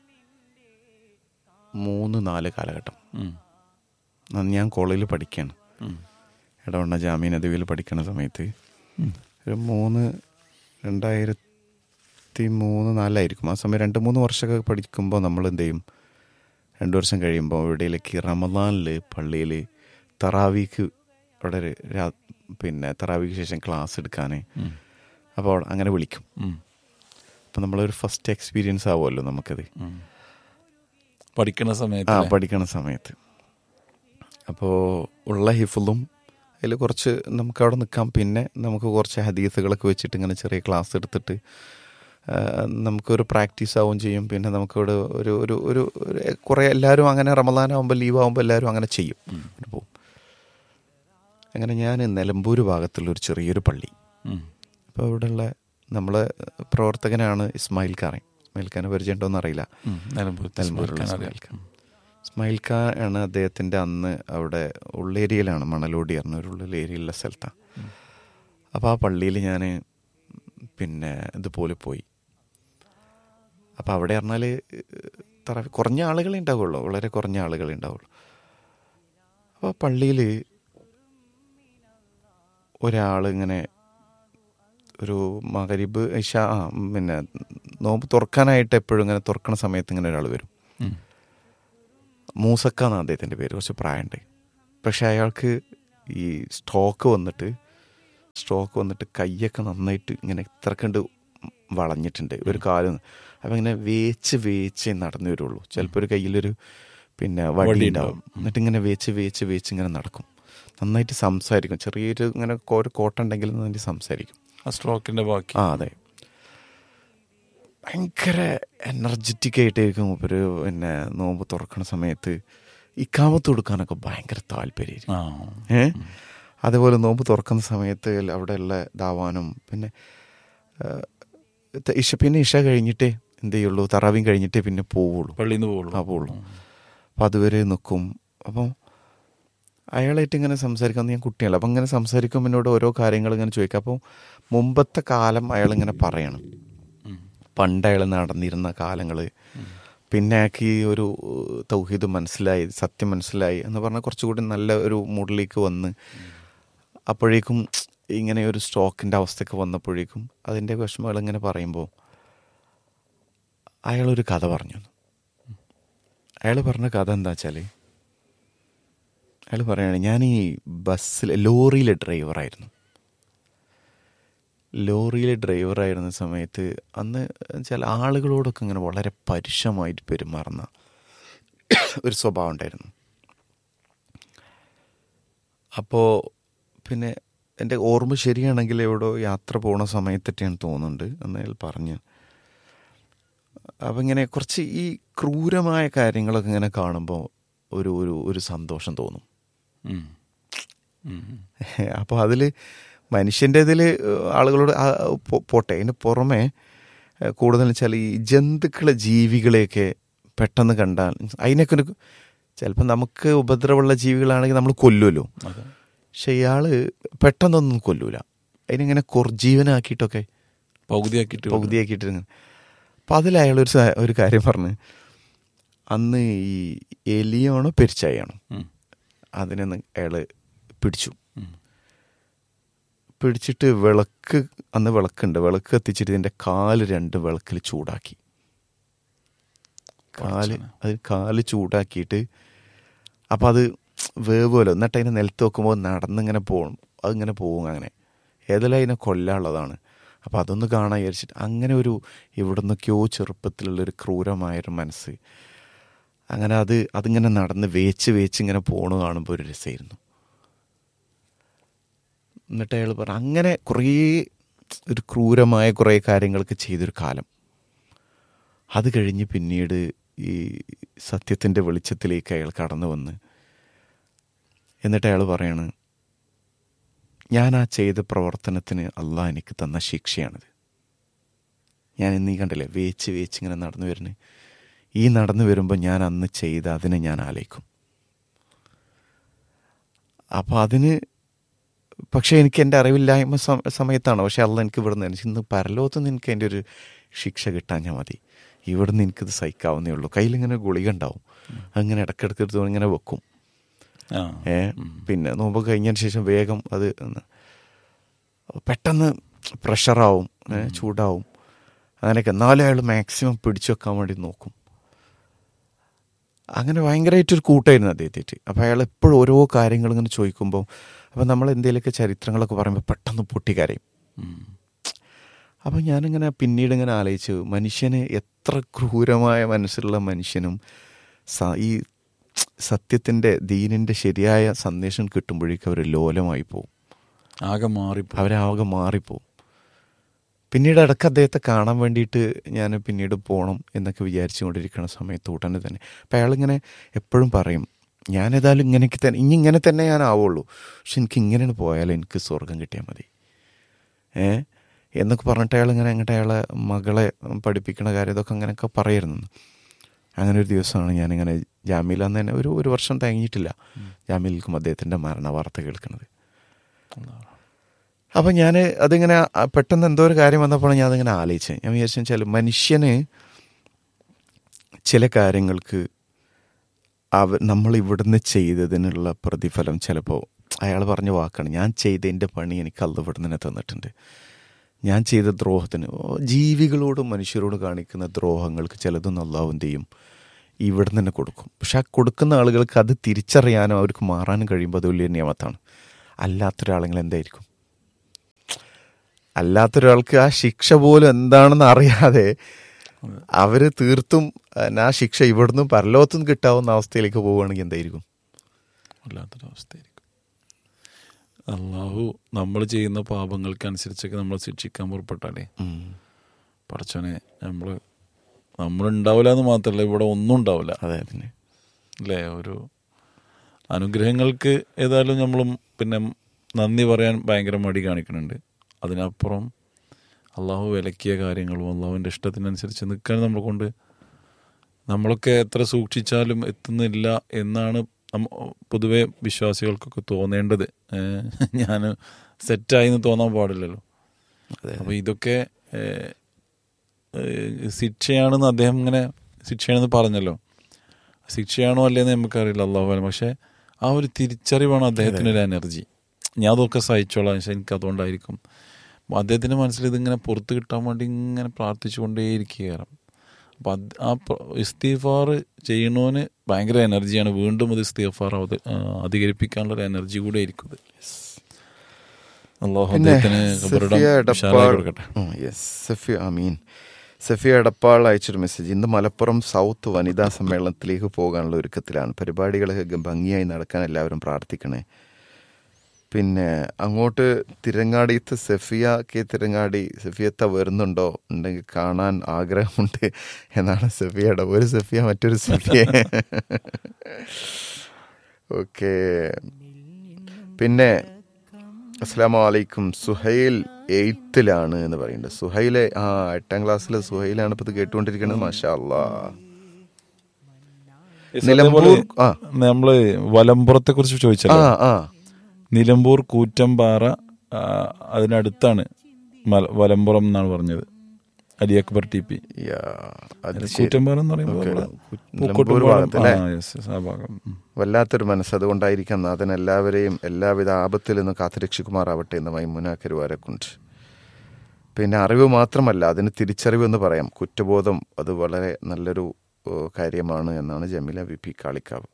[SPEAKER 1] മൂന്ന് നാല് കാലഘട്ടം
[SPEAKER 2] ഉം.
[SPEAKER 1] അന്ന് ഞാൻ കോളേജിൽ പഠിക്കുകയാണ്
[SPEAKER 2] ഉം.
[SPEAKER 1] ഇടവണ്ണ ജാമ്യ നദിവിൽ പഠിക്കുന്ന സമയത്ത്
[SPEAKER 2] ഉം.
[SPEAKER 1] ഒരു മൂന്ന് രണ്ടായിരത്തി മൂന്ന് നാലായിരിക്കും ആ സമയം രണ്ട് മൂന്ന് വർഷമൊക്കെ പഠിക്കുമ്പോൾ നമ്മൾ എന്ത് ചെയ്യും രണ്ട് വർഷം കഴിയുമ്പോൾ എവിടെയിലേക്ക് റമദാനിൽ പള്ളിയിൽ തറാവീക്ക് അവിടെ ഒരു രാ- പിന്നെ തറാവീക്ക് ശേഷം ക്ലാസ് എടുക്കാൻ
[SPEAKER 2] ഉം.
[SPEAKER 1] അപ്പോൾ അങ്ങനെ വിളിക്കും
[SPEAKER 2] ഉം.
[SPEAKER 1] അപ്പം നമ്മളൊരു ഫസ്റ്റ് എക്സ്പീരിയൻസ് ആവുമല്ലോ നമുക്കത്
[SPEAKER 2] ഉം. പഠിക്കുന്ന
[SPEAKER 1] ആ
[SPEAKER 2] സമയത്ത് അല്ലേ?
[SPEAKER 1] പഠിക്കണ സമയത്ത് അപ്പോൾ ഉള്ള ഹിഫുളും അതിൽ കുറച്ച് നമുക്ക് അവിടെ നിൽക്കാം പിന്നെ നമുക്ക് കുറച്ച് ഹദീസുകളൊക്കെ വെച്ചിട്ട് ഇങ്ങനെ ചെറിയ ക്ലാസ് എടുത്തിട്ട് ആ, നമുക്കൊരു പ്രാക്ടീസ് ആവുകയും ചെയ്യും പിന്നെ നമുക്കിവിടെ ഒരു ഒരു ഒരു ഒരു കുറേ എല്ലാവരും അങ്ങനെ റമദാനാകുമ്പോൾ ലീവ് ആകുമ്പോൾ എല്ലാവരും അങ്ങനെ ചെയ്യും അങ്ങനെ പോവും അങ്ങനെ ഞാൻ നിലമ്പൂർ ഭാഗത്തുള്ള ഒരു ചെറിയൊരു പള്ളി
[SPEAKER 2] ഉം.
[SPEAKER 1] അപ്പോൾ അവിടെയുള്ള നമ്മളെ പ്രവർത്തകനാണ് ഇസ്മായിൽ ഖാൻ ഇസ്മായിൽ ഖാനെ പരിചയമുണ്ടോയെന്ന് അറിയില്ല
[SPEAKER 2] ഉം. നിലമ്പൂരത്തെ
[SPEAKER 1] നിലമ്പൂരുള്ള
[SPEAKER 2] സ്മരിക്കാൻ
[SPEAKER 1] ഇസ്മായിൽ
[SPEAKER 2] അറിയാം.
[SPEAKER 1] ഖാൻ ഇസ്മായിൽ ഖാൻ ആണ് അദ്ദേഹത്തിൻ്റെ അന്ന് അവിടെ ഉള്ളേരിയയിലാണ് മണലോടി പറഞ്ഞ ഒരു ഉള്ള ഏരിയയിലുള്ള സ്ഥലത്താണ് അപ്പോൾ ആ പള്ളിയിൽ ഞാൻ പിന്നെ ഇതുപോലെ പോയി അപ്പോൾ അവിടെ പറഞ്ഞാൽ തറ കുറഞ്ഞ ആളുകളെ ഉണ്ടാവുള്ളൂ വളരെ കുറഞ്ഞ ആളുകളെ ഉണ്ടാവുള്ളൂ അപ്പോൾ ആ പള്ളിയിൽ ഒരാൾ ഇങ്ങനെ ഒരു മകരിബ് ഇഷ ആ പിന്നെ നോമ്പ് തുറക്കാനായിട്ട് എപ്പോഴും ഇങ്ങനെ തുറക്കണ സമയത്ത് ഇങ്ങനെ ഒരാൾ വരും
[SPEAKER 2] ഉം.
[SPEAKER 1] മൂസക്ക എന്നാണ് അദ്ദേഹത്തിൻ്റെ പേര് കുറച്ച് പ്രായമുണ്ട് പക്ഷെ അയാൾക്ക് ഈ സ്ട്രോക്ക് വന്നിട്ട് സ്ട്രോക്ക് വന്നിട്ട് കൈയൊക്കെ നന്നായിട്ട് ഇങ്ങനെ ഇത്ര കണ്ട് വളഞ്ഞിട്ടുണ്ട് ഒരു കാല് അപ്പം ഇങ്ങനെ വേച്ച് വേച്ച് നടന്നു വരുള്ളൂ ചിലപ്പോൾ ഒരു കയ്യിലൊരു പിന്നെ വടി
[SPEAKER 2] വടി
[SPEAKER 1] ഉണ്ടാവും എന്നിട്ട് ഇങ്ങനെ വേച്ച് വേച്ച് വേച്ച് ഇങ്ങനെ നടക്കും നന്നായിട്ട് സംസാരിക്കും ചെറിയൊരു ഇങ്ങനെ ഒരു കോട്ടുണ്ടെങ്കിലും നന്നായിട്ട് സംസാരിക്കും
[SPEAKER 2] ആ സ്ട്രോക്കിന്റെ ബാക്കി
[SPEAKER 1] ആ അതെ ഭയങ്കര എനർജറ്റിക് ആയിട്ടായിരിക്കും ഒരു പിന്നെ നോമ്പ് തുറക്കണ സമയത്ത് ഇക്കാമത്ത് കൊടുക്കാനൊക്കെ ഭയങ്കര താല്പര്യമായിരിക്കും
[SPEAKER 2] ആ
[SPEAKER 1] ഏ അതേപോലെ നോമ്പ് തുറക്കുന്ന സമയത്ത് അവിടെയുള്ള ദാവാനും പിന്നെ ആ, ത- ഇഷ പിന്നെ ഇഷ കഴിഞ്ഞിട്ടേ എന്ത് ചെയ്യുള്ളൂ തറാവിയും കഴിഞ്ഞിട്ടേ പിന്നെ പോവുള്ളൂ
[SPEAKER 2] പള്ളിയിൽ നിന്ന് പോകുള്ളൂ
[SPEAKER 1] ആ പോവുള്ളൂ അപ്പം അതുവരെ നിൽക്കും അപ്പം അയാളായിട്ട് ഇങ്ങനെ സംസാരിക്കാൻ ഞാൻ കുട്ടിയല്ല അപ്പം ഇങ്ങനെ സംസാരിക്കുമ്പോൾ എന്നോട് ഓരോ കാര്യങ്ങൾ ഇങ്ങനെ ചോദിക്കാം അപ്പോൾ മുമ്പത്തെ കാലം അയാൾ ഇങ്ങനെ പറയണം
[SPEAKER 2] ഉം.
[SPEAKER 1] പണ്ട് അയാൾ നടന്നിരുന്ന കാലങ്ങൾ പിന്നെ അയാൾക്ക് ഈ ഒരു തൗഹീദ് മനസ്സിലായി സത്യം മനസ്സിലായി എന്ന് പറഞ്ഞാൽ കുറച്ചുകൂടി നല്ല ഒരു മൂഡിലേക്ക് വന്ന് അപ്പോഴേക്കും ഇങ്ങനെ ഒരു സ്റ്റോക്കിൻ്റെ അവസ്ഥയൊക്കെ വന്നപ്പോഴേക്കും അതിൻ്റെ വിഷമങ്ങൾ ഇങ്ങനെ പറയുമ്പോൾ അയാളൊരു കഥ പറഞ്ഞു അയാൾ പറഞ്ഞ കഥ എന്താ വെച്ചാൽ അയാൾ പറയാണ് ഞാൻ ഈ ബസ്സിൽ ലോറിയിലെ ഡ്രൈവറായിരുന്നു ലോറിയിലെ ഡ്രൈവറായിരുന്ന സമയത്ത് അന്ന് ചില ആളുകളോടൊക്കെ ഇങ്ങനെ വളരെ പരുഷമായിട്ട് പെരുമാറുന്ന ഒരു സ്വഭാവം ഉണ്ടായിരുന്നു അപ്പോൾ പിന്നെ എൻ്റെ ഓർമ്മ ശരിയാണെങ്കിൽ എവിടെയോ യാത്ര പോണ സമയത്തൊക്കെയാണ് തോന്നുന്നുണ്ട് എന്ന് അയാൾ പറഞ്ഞ് അപ്പം ഇങ്ങനെ കുറച്ച് ഈ ക്രൂരമായ കാര്യങ്ങളൊക്കെ ഇങ്ങനെ കാണുമ്പോൾ ഒരു ഒരു ഒരു സന്തോഷം തോന്നും
[SPEAKER 2] ഉം. ഉം.
[SPEAKER 1] അപ്പോൾ അതിൽ മനുഷ്യൻ്റെ ഇതിൽ ആളുകളോട് ആ പോ- പോട്ടെ അതിന് പുറമെ ഏഹ്, കൂടുതൽ വെച്ചാൽ ഈ ജന്തുക്കളെ ജീവികളെയൊക്കെ പെട്ടെന്ന് കണ്ടാൽ അതിനൊക്കെ ഒരു ചിലപ്പോൾ നമുക്ക് ഉപദ്രവമുള്ള ജീവികളാണെങ്കിൽ നമ്മൾ കൊല്ലുമല്ലോ
[SPEAKER 2] അതെ.
[SPEAKER 1] പക്ഷെ ഇയാൾ പെട്ടെന്നൊന്നും കൊല്ലൂല അതിനിങ്ങനെ കുർജീവനാക്കിയിട്ടൊക്കെ
[SPEAKER 2] പകുതിയാക്കിയിട്ട്
[SPEAKER 1] പകുതിയാക്കിയിട്ട് അപ്പം അതിൽ അയാളൊരു സ- ഒരു കാര്യം പറഞ്ഞ് അന്ന് ഈ എലിയാണോ പെരിച്ചായാണോ
[SPEAKER 2] ഉം.
[SPEAKER 1] അതിനെ അയാൾ പിടിച്ചു
[SPEAKER 2] ഉം.
[SPEAKER 1] പിടിച്ചിട്ട് വിളക്ക് അന്ന് വിളക്കുണ്ട് വിളക്ക് കത്തിച്ചിട്ട് ഇതിൻ്റെ കാല് രണ്ട് വിളക്കിൽ ചൂടാക്കി കാല്
[SPEAKER 2] പടച്ചോനെ.
[SPEAKER 1] അത് കാല് ചൂടാക്കിയിട്ട് അപ്പം അത് വേവുമല്ലോ എന്നിട്ട് അതിനെ നിലത്ത് വെക്കുമ്പോൾ നടന്നിങ്ങനെ പോകും അതിങ്ങനെ പോകും അങ്ങനെ ഏതെല്ലാം അതിനെ കൊല്ലാനുള്ളതാണ് അപ്പം അതൊന്ന് കാണാൻ വിചാരിച്ചിട്ട് അങ്ങനെ ഒരു ഇവിടെ നിന്നൊക്കെയോ ചെറുപ്പത്തിലുള്ളൊരു ക്രൂരമായൊരു മനസ്സ് അങ്ങനെ അത് അതിങ്ങനെ നടന്ന് വേച്ച് വേച്ച് ഇങ്ങനെ പോണ കാണുമ്പോൾ ഒരു രസമായിരുന്നു എന്നിട്ട് അയാൾ പറഞ്ഞു അങ്ങനെ കുറേ ഒരു ക്രൂരമായ കുറേ കാര്യങ്ങളൊക്കെ ചെയ്തൊരു കാലം അത് കഴിഞ്ഞ് പിന്നീട് ഈ സത്യത്തിൻ്റെ വെളിച്ചത്തിലേക്ക് അയാൾ കടന്നു വന്ന് എന്നിട്ട് അയാൾ പറയാണ് ഞാൻ ആ ചെയ്ത പ്രവർത്തനത്തിന് അള്ളാഹ് എനിക്ക് തന്ന ശിക്ഷയാണിത് ഞാൻ ഇന്നീ കണ്ടില്ലേ വേച്ച് വേച്ച് ഇങ്ങനെ നടന്നു വരുന്നത് ഈ നടന്നു വരുമ്പോൾ ഞാൻ അന്ന് ചെയ്ത അതിനെ ഞാൻ ആലോചിക്കും അപ്പോൾ അതിന് പക്ഷേ എനിക്ക് എൻ്റെ അറിവില്ലായ്മ സമ- സമയത്താണ് പക്ഷേ അല്ല എനിക്ക് ഇവിടുന്ന് എനിക്ക് ഇന്ന് പരലോകത്ത് നിന്ന് എനിക്ക് അതിൻ്റെ ഒരു ശിക്ഷ കിട്ടാൻ ഞാൻ മതി ഇവിടുന്ന് എനിക്കിത് സഹിക്കാവുന്നേ ഉള്ളൂ കയ്യിലിങ്ങനെ ഗുളിക ഉണ്ടാവും അങ്ങനെ ഇടയ്ക്കിടയ്ക്ക് എടുത്ത് ഇങ്ങനെ വെക്കും
[SPEAKER 2] ആ
[SPEAKER 1] ഏ പിന്നെ നോമ്പ് കഴിഞ്ഞതിന് ശേഷം വേഗം അത് ഒന്ന് പെട്ടെന്ന് പ്രഷറാവും ഏ, ചൂടാവും അങ്ങനെയൊക്കെ എന്നാലും അയാൾ മാക്സിമം പിടിച്ചു വെക്കാൻ വേണ്ടി നോക്കും അങ്ങനെ ഭയങ്കരമായിട്ടൊരു കൂട്ടായിരുന്നു അദ്ദേഹത്തേറ്റ് അപ്പോൾ അയാൾ എപ്പോഴും ഓരോ കാര്യങ്ങൾ ഇങ്ങനെ ചോദിക്കുമ്പോൾ അപ്പോൾ നമ്മൾ എന്തെങ്കിലുമൊക്കെ ചരിത്രങ്ങളൊക്കെ പറയുമ്പോൾ പെട്ടെന്ന് പൊട്ടിക്കരയും
[SPEAKER 2] ഉം.
[SPEAKER 1] അപ്പോൾ ഞാനിങ്ങനെ പിന്നീട് ഇങ്ങനെ ആലോചിച്ചു മനുഷ്യന് എത്ര ക്രൂരമായ മനസ്സിലുള്ള മനുഷ്യനും സ- ഈ സത്യത്തിൻ്റെ ദീനിൻ്റെ ശരിയായ സന്ദേശം കിട്ടുമ്പോഴേക്കും അവർ ലോലമായി പോകും
[SPEAKER 2] ആകെ മാറിപ്പോ
[SPEAKER 1] അവരാകെ മാറിപ്പോവും പിന്നീട് ഇടയ്ക്ക് അദ്ദേഹത്തെ കാണാൻ വേണ്ടിയിട്ട് ഞാൻ പിന്നീട് പോകണം എന്നൊക്കെ വിചാരിച്ചുകൊണ്ടിരിക്കുന്ന സമയത്ത് ഉടനെ തന്നെ അപ്പം അയാളിങ്ങനെ എപ്പോഴും പറയും ഞാനേതായാലും ഇങ്ങനെയൊക്കെ തന്നെ ഇനി ഇങ്ങനെ തന്നെ ഞാൻ ആവുള്ളൂ പക്ഷെ എനിക്ക് ഇങ്ങനെ പോയാൽ എനിക്ക് സ്വർഗം കിട്ടിയാൽ മതി ഏ എന്നൊക്കെ പറഞ്ഞിട്ട് അയാൾ ഇങ്ങനെ അങ്ങോട്ട് അയാളെ മകളെ പഠിപ്പിക്കണ കാര്യം ഇതൊക്കെ അങ്ങനെയൊക്കെ പറയായിരുന്നു അങ്ങനെ ഒരു ദിവസമാണ് ഞാനിങ്ങനെ ജാമ്യയിൽ അന്ന് തന്നെ ഒരു ഒരു വർഷം തേങ്ങിയിട്ടില്ല ജാമ്യയിൽക്കും അദ്ദേഹത്തിൻ്റെ മരണ വാർത്ത കേൾക്കുന്നത് അപ്പം ഞാൻ അതിങ്ങനെ ആ, പെട്ടെന്ന് എന്തോ ഒരു കാര്യം വന്നപ്പോൾ ഞാൻ അതിങ്ങനെ ആലോചിച്ചത് ഞാൻ വിചാരിച്ചു വെച്ചാൽ മനുഷ്യന് ചില കാര്യങ്ങൾക്ക് അവ നമ്മൾ ഇവിടുന്ന് ചെയ്തതിനുള്ള പ്രതിഫലം ചിലപ്പോൾ അയാൾ പറഞ്ഞ വാക്കാണ് ഞാൻ ചെയ്തതിൻ്റെ പണി എനിക്ക് അല്ല ഇവിടുന്ന് തന്നെ തന്നിട്ടുണ്ട് ഞാൻ ചെയ്ത ദ്രോഹത്തിന് ഓ, ജീവികളോടും മനുഷ്യരോടും കാണിക്കുന്ന ദ്രോഹങ്ങൾക്ക് ചിലതൊന്നും അള്ളാഹു എന്ത് ചെയ്യും ഇവിടുന്ന് തന്നെ കൊടുക്കും പക്ഷെ ആ കൊടുക്കുന്ന ആളുകൾക്ക് അത് തിരിച്ചറിയാനോ അവർക്ക് മാറാനും കഴിയുമ്പോൾ അത് വലിയ നിയമത്താണ് അല്ലാത്തൊരാളെങ്കിൽ എന്തായിരിക്കും അല്ലാത്തൊരാൾക്ക് ആ ശിക്ഷ പോലും എന്താണെന്ന് അറിയാതെ അവര് തീർത്തും പിന്നെ ആ ശിക്ഷ ഇവിടുന്ന് പരലോകത്തുനിന്ന് കിട്ടാവുന്ന അവസ്ഥയിലേക്ക് പോവുകയാണെങ്കിൽ എന്തായിരിക്കും
[SPEAKER 2] വല്ലാത്തൊരവസ്ഥയായിരിക്കും അള്ളാഹു നമ്മൾ ചെയ്യുന്ന പാപങ്ങൾക്കനുസരിച്ചൊക്കെ നമ്മൾ ശിക്ഷിക്കാൻ പുറപ്പെട്ടാലേ
[SPEAKER 1] ഉം.
[SPEAKER 2] പടച്ചോനെ നമ്മൾ നമ്മളുണ്ടാവില്ല എന്ന് മാത്രമല്ല ഇവിടെ ഒന്നും ഉണ്ടാവില്ല
[SPEAKER 1] അതെ പിന്നെ
[SPEAKER 2] അല്ലേ ഒരു അനുഗ്രഹങ്ങൾക്ക് ഏതായാലും നമ്മളും പിന്നെ നന്ദി പറയാൻ ഭയങ്കര മടി കാണിക്കുന്നുണ്ട് അതിനപ്പുറം അള്ളാഹു വിലക്കിയ കാര്യങ്ങളും അള്ളാഹുവിൻ്റെ ഇഷ്ടത്തിനനുസരിച്ച് നിൽക്കാൻ നമ്മളെ കൊണ്ട് നമ്മളൊക്കെ എത്ര സൂക്ഷിച്ചാലും എത്തുന്നില്ല എന്നാണ് നമ്മ- പൊതുവെ വിശ്വാസികൾക്കൊക്കെ തോന്നേണ്ടത് ഞാൻ സെറ്റായി എന്ന് തോന്നാൻ പാടില്ലല്ലോ
[SPEAKER 1] അതെ
[SPEAKER 2] അപ്പോൾ ഇതൊക്കെ ഏഹ്, ഏഹ്, ശിക്ഷയാണെന്ന് അദ്ദേഹം ഇങ്ങനെ ശിക്ഷയാണെന്ന് പറഞ്ഞല്ലോ ശിക്ഷയാണോ അല്ലേന്ന് നമുക്കറിയില്ല അള്ളാഹു അലം പക്ഷെ ആ ഒരു തിരിച്ചറിവാണ് അദ്ദേഹത്തിന് ഒരു എനർജി ഞാൻ അതൊക്കെ സഹിച്ചോളാം പക്ഷെ എനിക്ക് അതുകൊണ്ടായിരിക്കും അപ്പൊ അദ്ദേഹത്തിന്റെ മനസ്സിൽ ഇതിങ്ങനെ പുറത്ത് കിട്ടാൻ വേണ്ടി ഇങ്ങനെ പ്രാർത്ഥിച്ചുകൊണ്ടേയിരിക്കുകയാണ് അപ്പം അത് ആ പ്ര- ഇസ്തിഫാർ ചെയ്യണോന് ഭയങ്കര എനർജിയാണ് വീണ്ടും അത് ഇസ്തിഫാർ അവത- ആ, അധികരിപ്പിക്കാനുള്ള ഒരു എനർജി കൂടെ ആയിരിക്കും ഇത് അള്ളാഹു
[SPEAKER 1] പിന്നെ
[SPEAKER 2] അദ്ദേഹത്തിന് ഖബറിടം
[SPEAKER 1] സഫിയ
[SPEAKER 2] വിശാലമായി
[SPEAKER 1] എടപ്പാൾ
[SPEAKER 2] കൊടുക്കട്ടെ
[SPEAKER 1] ഉം, yes. സഫിയ അമീൻ സഫിയ എടപ്പാൾ അയച്ചൊരു മെസ്സേജ് ഇന്ന് മലപ്പുറം സൗത്ത് വനിതാ സമ്മേളനത്തിലേക്ക് പോകാനുള്ള ഒരുക്കത്തിലാണ് പരിപാടികളൊക്കെ ഭംഗിയായി നടക്കാൻ എല്ലാവരും പ്രാർത്ഥിക്കണേ പിന്നെ അങ്ങോട്ട് തിരങ്ങാടിയത്ത് സഫിയ കെ തിരങ്ങാടി സഫിയത്ത വരുന്നുണ്ടോ ഉണ്ടെങ്കിൽ കാണാൻ ആഗ്രഹമുണ്ട് എന്നാണ് സഫിയയുടെ ഒരു സഫിയ മറ്റൊരു സഫിയ ഓക്കെ പിന്നെ അസ്സാം വലൈക്കും സുഹൈൽ എയ്ത്തിലാണ് എന്ന് പറയുന്നുണ്ട് സുഹൈലെ ആ എട്ടാം ക്ലാസ്സിൽ സുഹൈലാണ് ഇപ്പൊ ഇത് കേട്ടുകൊണ്ടിരിക്കുന്നത് മാഷാ അല്ലാ നിലമ്പൂർ ആ
[SPEAKER 2] നമ്മള് വലമ്പുറത്തെ കുറിച്ച്
[SPEAKER 1] ആ
[SPEAKER 2] ചോദിച്ചല്ലോ
[SPEAKER 1] ആ
[SPEAKER 2] നിലമ്പൂർ കൂറ്റമ്പാറ ആ, അതിനടുത്താണ് മല- വലമ്പുറം എന്നാണ് പറഞ്ഞത് അലി അക്ബർ ടി പി
[SPEAKER 1] യാ, അത് ശരി.
[SPEAKER 2] കൂറ്റമ്പാറ എന്ന് പറയുമ്പോൾ
[SPEAKER 1] ഓക്കേ.
[SPEAKER 2] ഇവിടെ
[SPEAKER 1] നിലമ്പൂർ
[SPEAKER 2] പൂക്കോട്ടുംപാടം.
[SPEAKER 1] ഭാഗത്തല്ലേ?
[SPEAKER 2] ആ, yes, yes, ആ ഭാഗം ഉം.
[SPEAKER 1] വല്ലാത്തൊരു മനസ്സ് അതുകൊണ്ടായിരിക്കാം നാഥൻ എല്ലാവരെയും എല്ലാവിധ ആപത്തിൽ നിന്ന് കാത്തുരക്ഷിക്കുമാറാവട്ടെ എന്ന് മൈമുന കരുവാരക്കുണ്ട് പിന്നെ അറിവ് മാത്രമല്ല അതിന് തിരിച്ചറിവ് എന്ന് പറയാം കുറ്റബോധം അത് വളരെ നല്ലൊരു ഓ, കാര്യമാണ് എന്നാണ് ജമീല വി പി കാളിക്കാവ്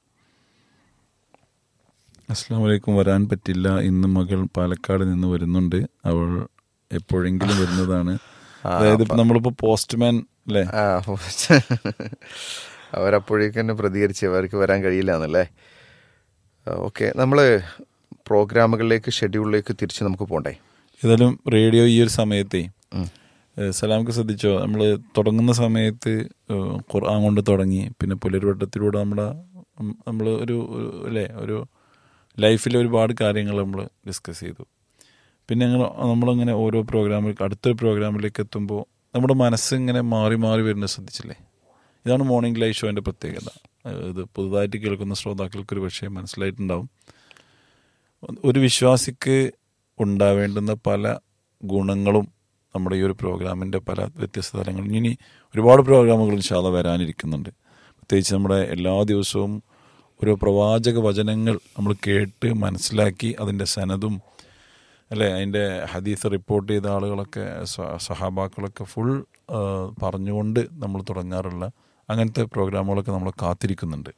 [SPEAKER 2] അസ്സാം വലൈക്കും വരാൻ പറ്റില്ല ഇന്ന് മകൾ പാലക്കാട് നിന്ന് വരുന്നുണ്ട് അവൾ എപ്പോഴെങ്കിലും വരുന്നതാണ്
[SPEAKER 1] ആ,
[SPEAKER 2] അതായത് ഇപ്പൊ നമ്മളിപ്പോ പോസ്റ്റ്മാൻ അല്ലേ
[SPEAKER 1] ആ, അവരപ്പോഴേക്കും തന്നെ പ്രതികരിച്ച് അവർക്ക് വരാൻ കഴിയില്ല എന്നല്ലേ ഓക്കെ നമ്മൾ പ്രോഗ്രാമുകളിലേക്ക് ഷെഡ്യൂളിലേക്ക് തിരിച്ച് നമുക്ക് പോകണ്ടേ
[SPEAKER 2] ഏതായാലും റേഡിയോ ഈ ഒരു സമയത്തേ ഏഹ് സലാമക്ക് ശ്രദ്ധിച്ചോ നമ്മൾ തുടങ്ങുന്ന സമയത്ത് ഏഹ് ഖുർആൻ കൊണ്ട് തുടങ്ങി പിന്നെ പുലർവട്ടത്തിലൂടെ നമ്മുടെ നമ്മൾ ഒരു ഒരു- അല്ലേ ഒരു ലൈഫിൽ ഒരുപാട് കാര്യങ്ങൾ നമ്മൾ ഡിസ്കസ് ചെയ്തു പിന്നെ ഞങ്ങൾ നമ്മളങ്ങനെ ഓരോ പ്രോഗ്രാമിൽ അടുത്തൊരു പ്രോഗ്രാമിലേക്ക് എത്തുമ്പോൾ നമ്മുടെ മനസ്സ് ഇങ്ങനെ മാറി മാറി വരുന്നത് ശ്രദ്ധിച്ചില്ലേ ഇതാണ് മോർണിംഗ് ലൈവ് ഷോൻ്റെ പ്രത്യേകത ഏഹ് ഇത് പുതുതായിട്ട് കേൾക്കുന്ന ശ്രോതാക്കൾക്ക് ഒരു പക്ഷേ മനസ്സിലായിട്ടുണ്ടാവും ഒരു വിശ്വാസിക്ക് ഉണ്ടാവേണ്ടുന്ന പല ഗുണങ്ങളും നമ്മുടെ ഈ ഒരു പ്രോഗ്രാമിൻ്റെ പല വ്യത്യസ്ത തലങ്ങളിൽ ഇനി ഒരുപാട് പ്രോഗ്രാമുകൾ ഇൻഷാല്ല വരാനിരിക്കുന്നുണ്ട് പ്രത്യേകിച്ച് നമ്മുടെ എല്ലാ ദിവസവും ഓരോ പ്രവാചക വചനങ്ങൾ നമ്മൾ കേട്ട് മനസ്സിലാക്കി അതിൻ്റെ സനതും അല്ലേ അതിൻ്റെ ഹദീസ് റിപ്പോർട്ട് ചെയ്ത ആളുകളൊക്കെ സ- സഹാബാക്കളൊക്കെ ഫുൾ പറഞ്ഞുകൊണ്ട് നമ്മൾ തുടങ്ങാറുള്ള അങ്ങനത്തെ പ്രോഗ്രാമുകളൊക്കെ നമ്മൾ കാത്തിരിക്കുന്നുണ്ട്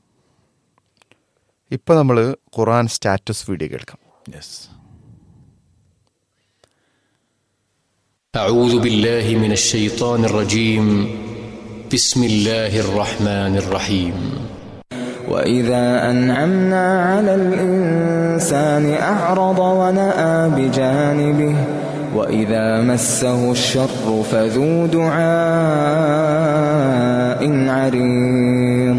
[SPEAKER 1] ഇപ്പം നമ്മൾ ഖുറാൻ സ്റ്റാറ്റസ് വീഡിയോ കേൾക്കാം
[SPEAKER 2] യെസ്
[SPEAKER 4] أعوذ بالله من الشيطان الرجيم بسم الله الرحمن الرحيم
[SPEAKER 5] وإذا أنعمنا على الإنسان أعرض ونأى بجانبه وإذا مسه الشر فذو دعاء عريض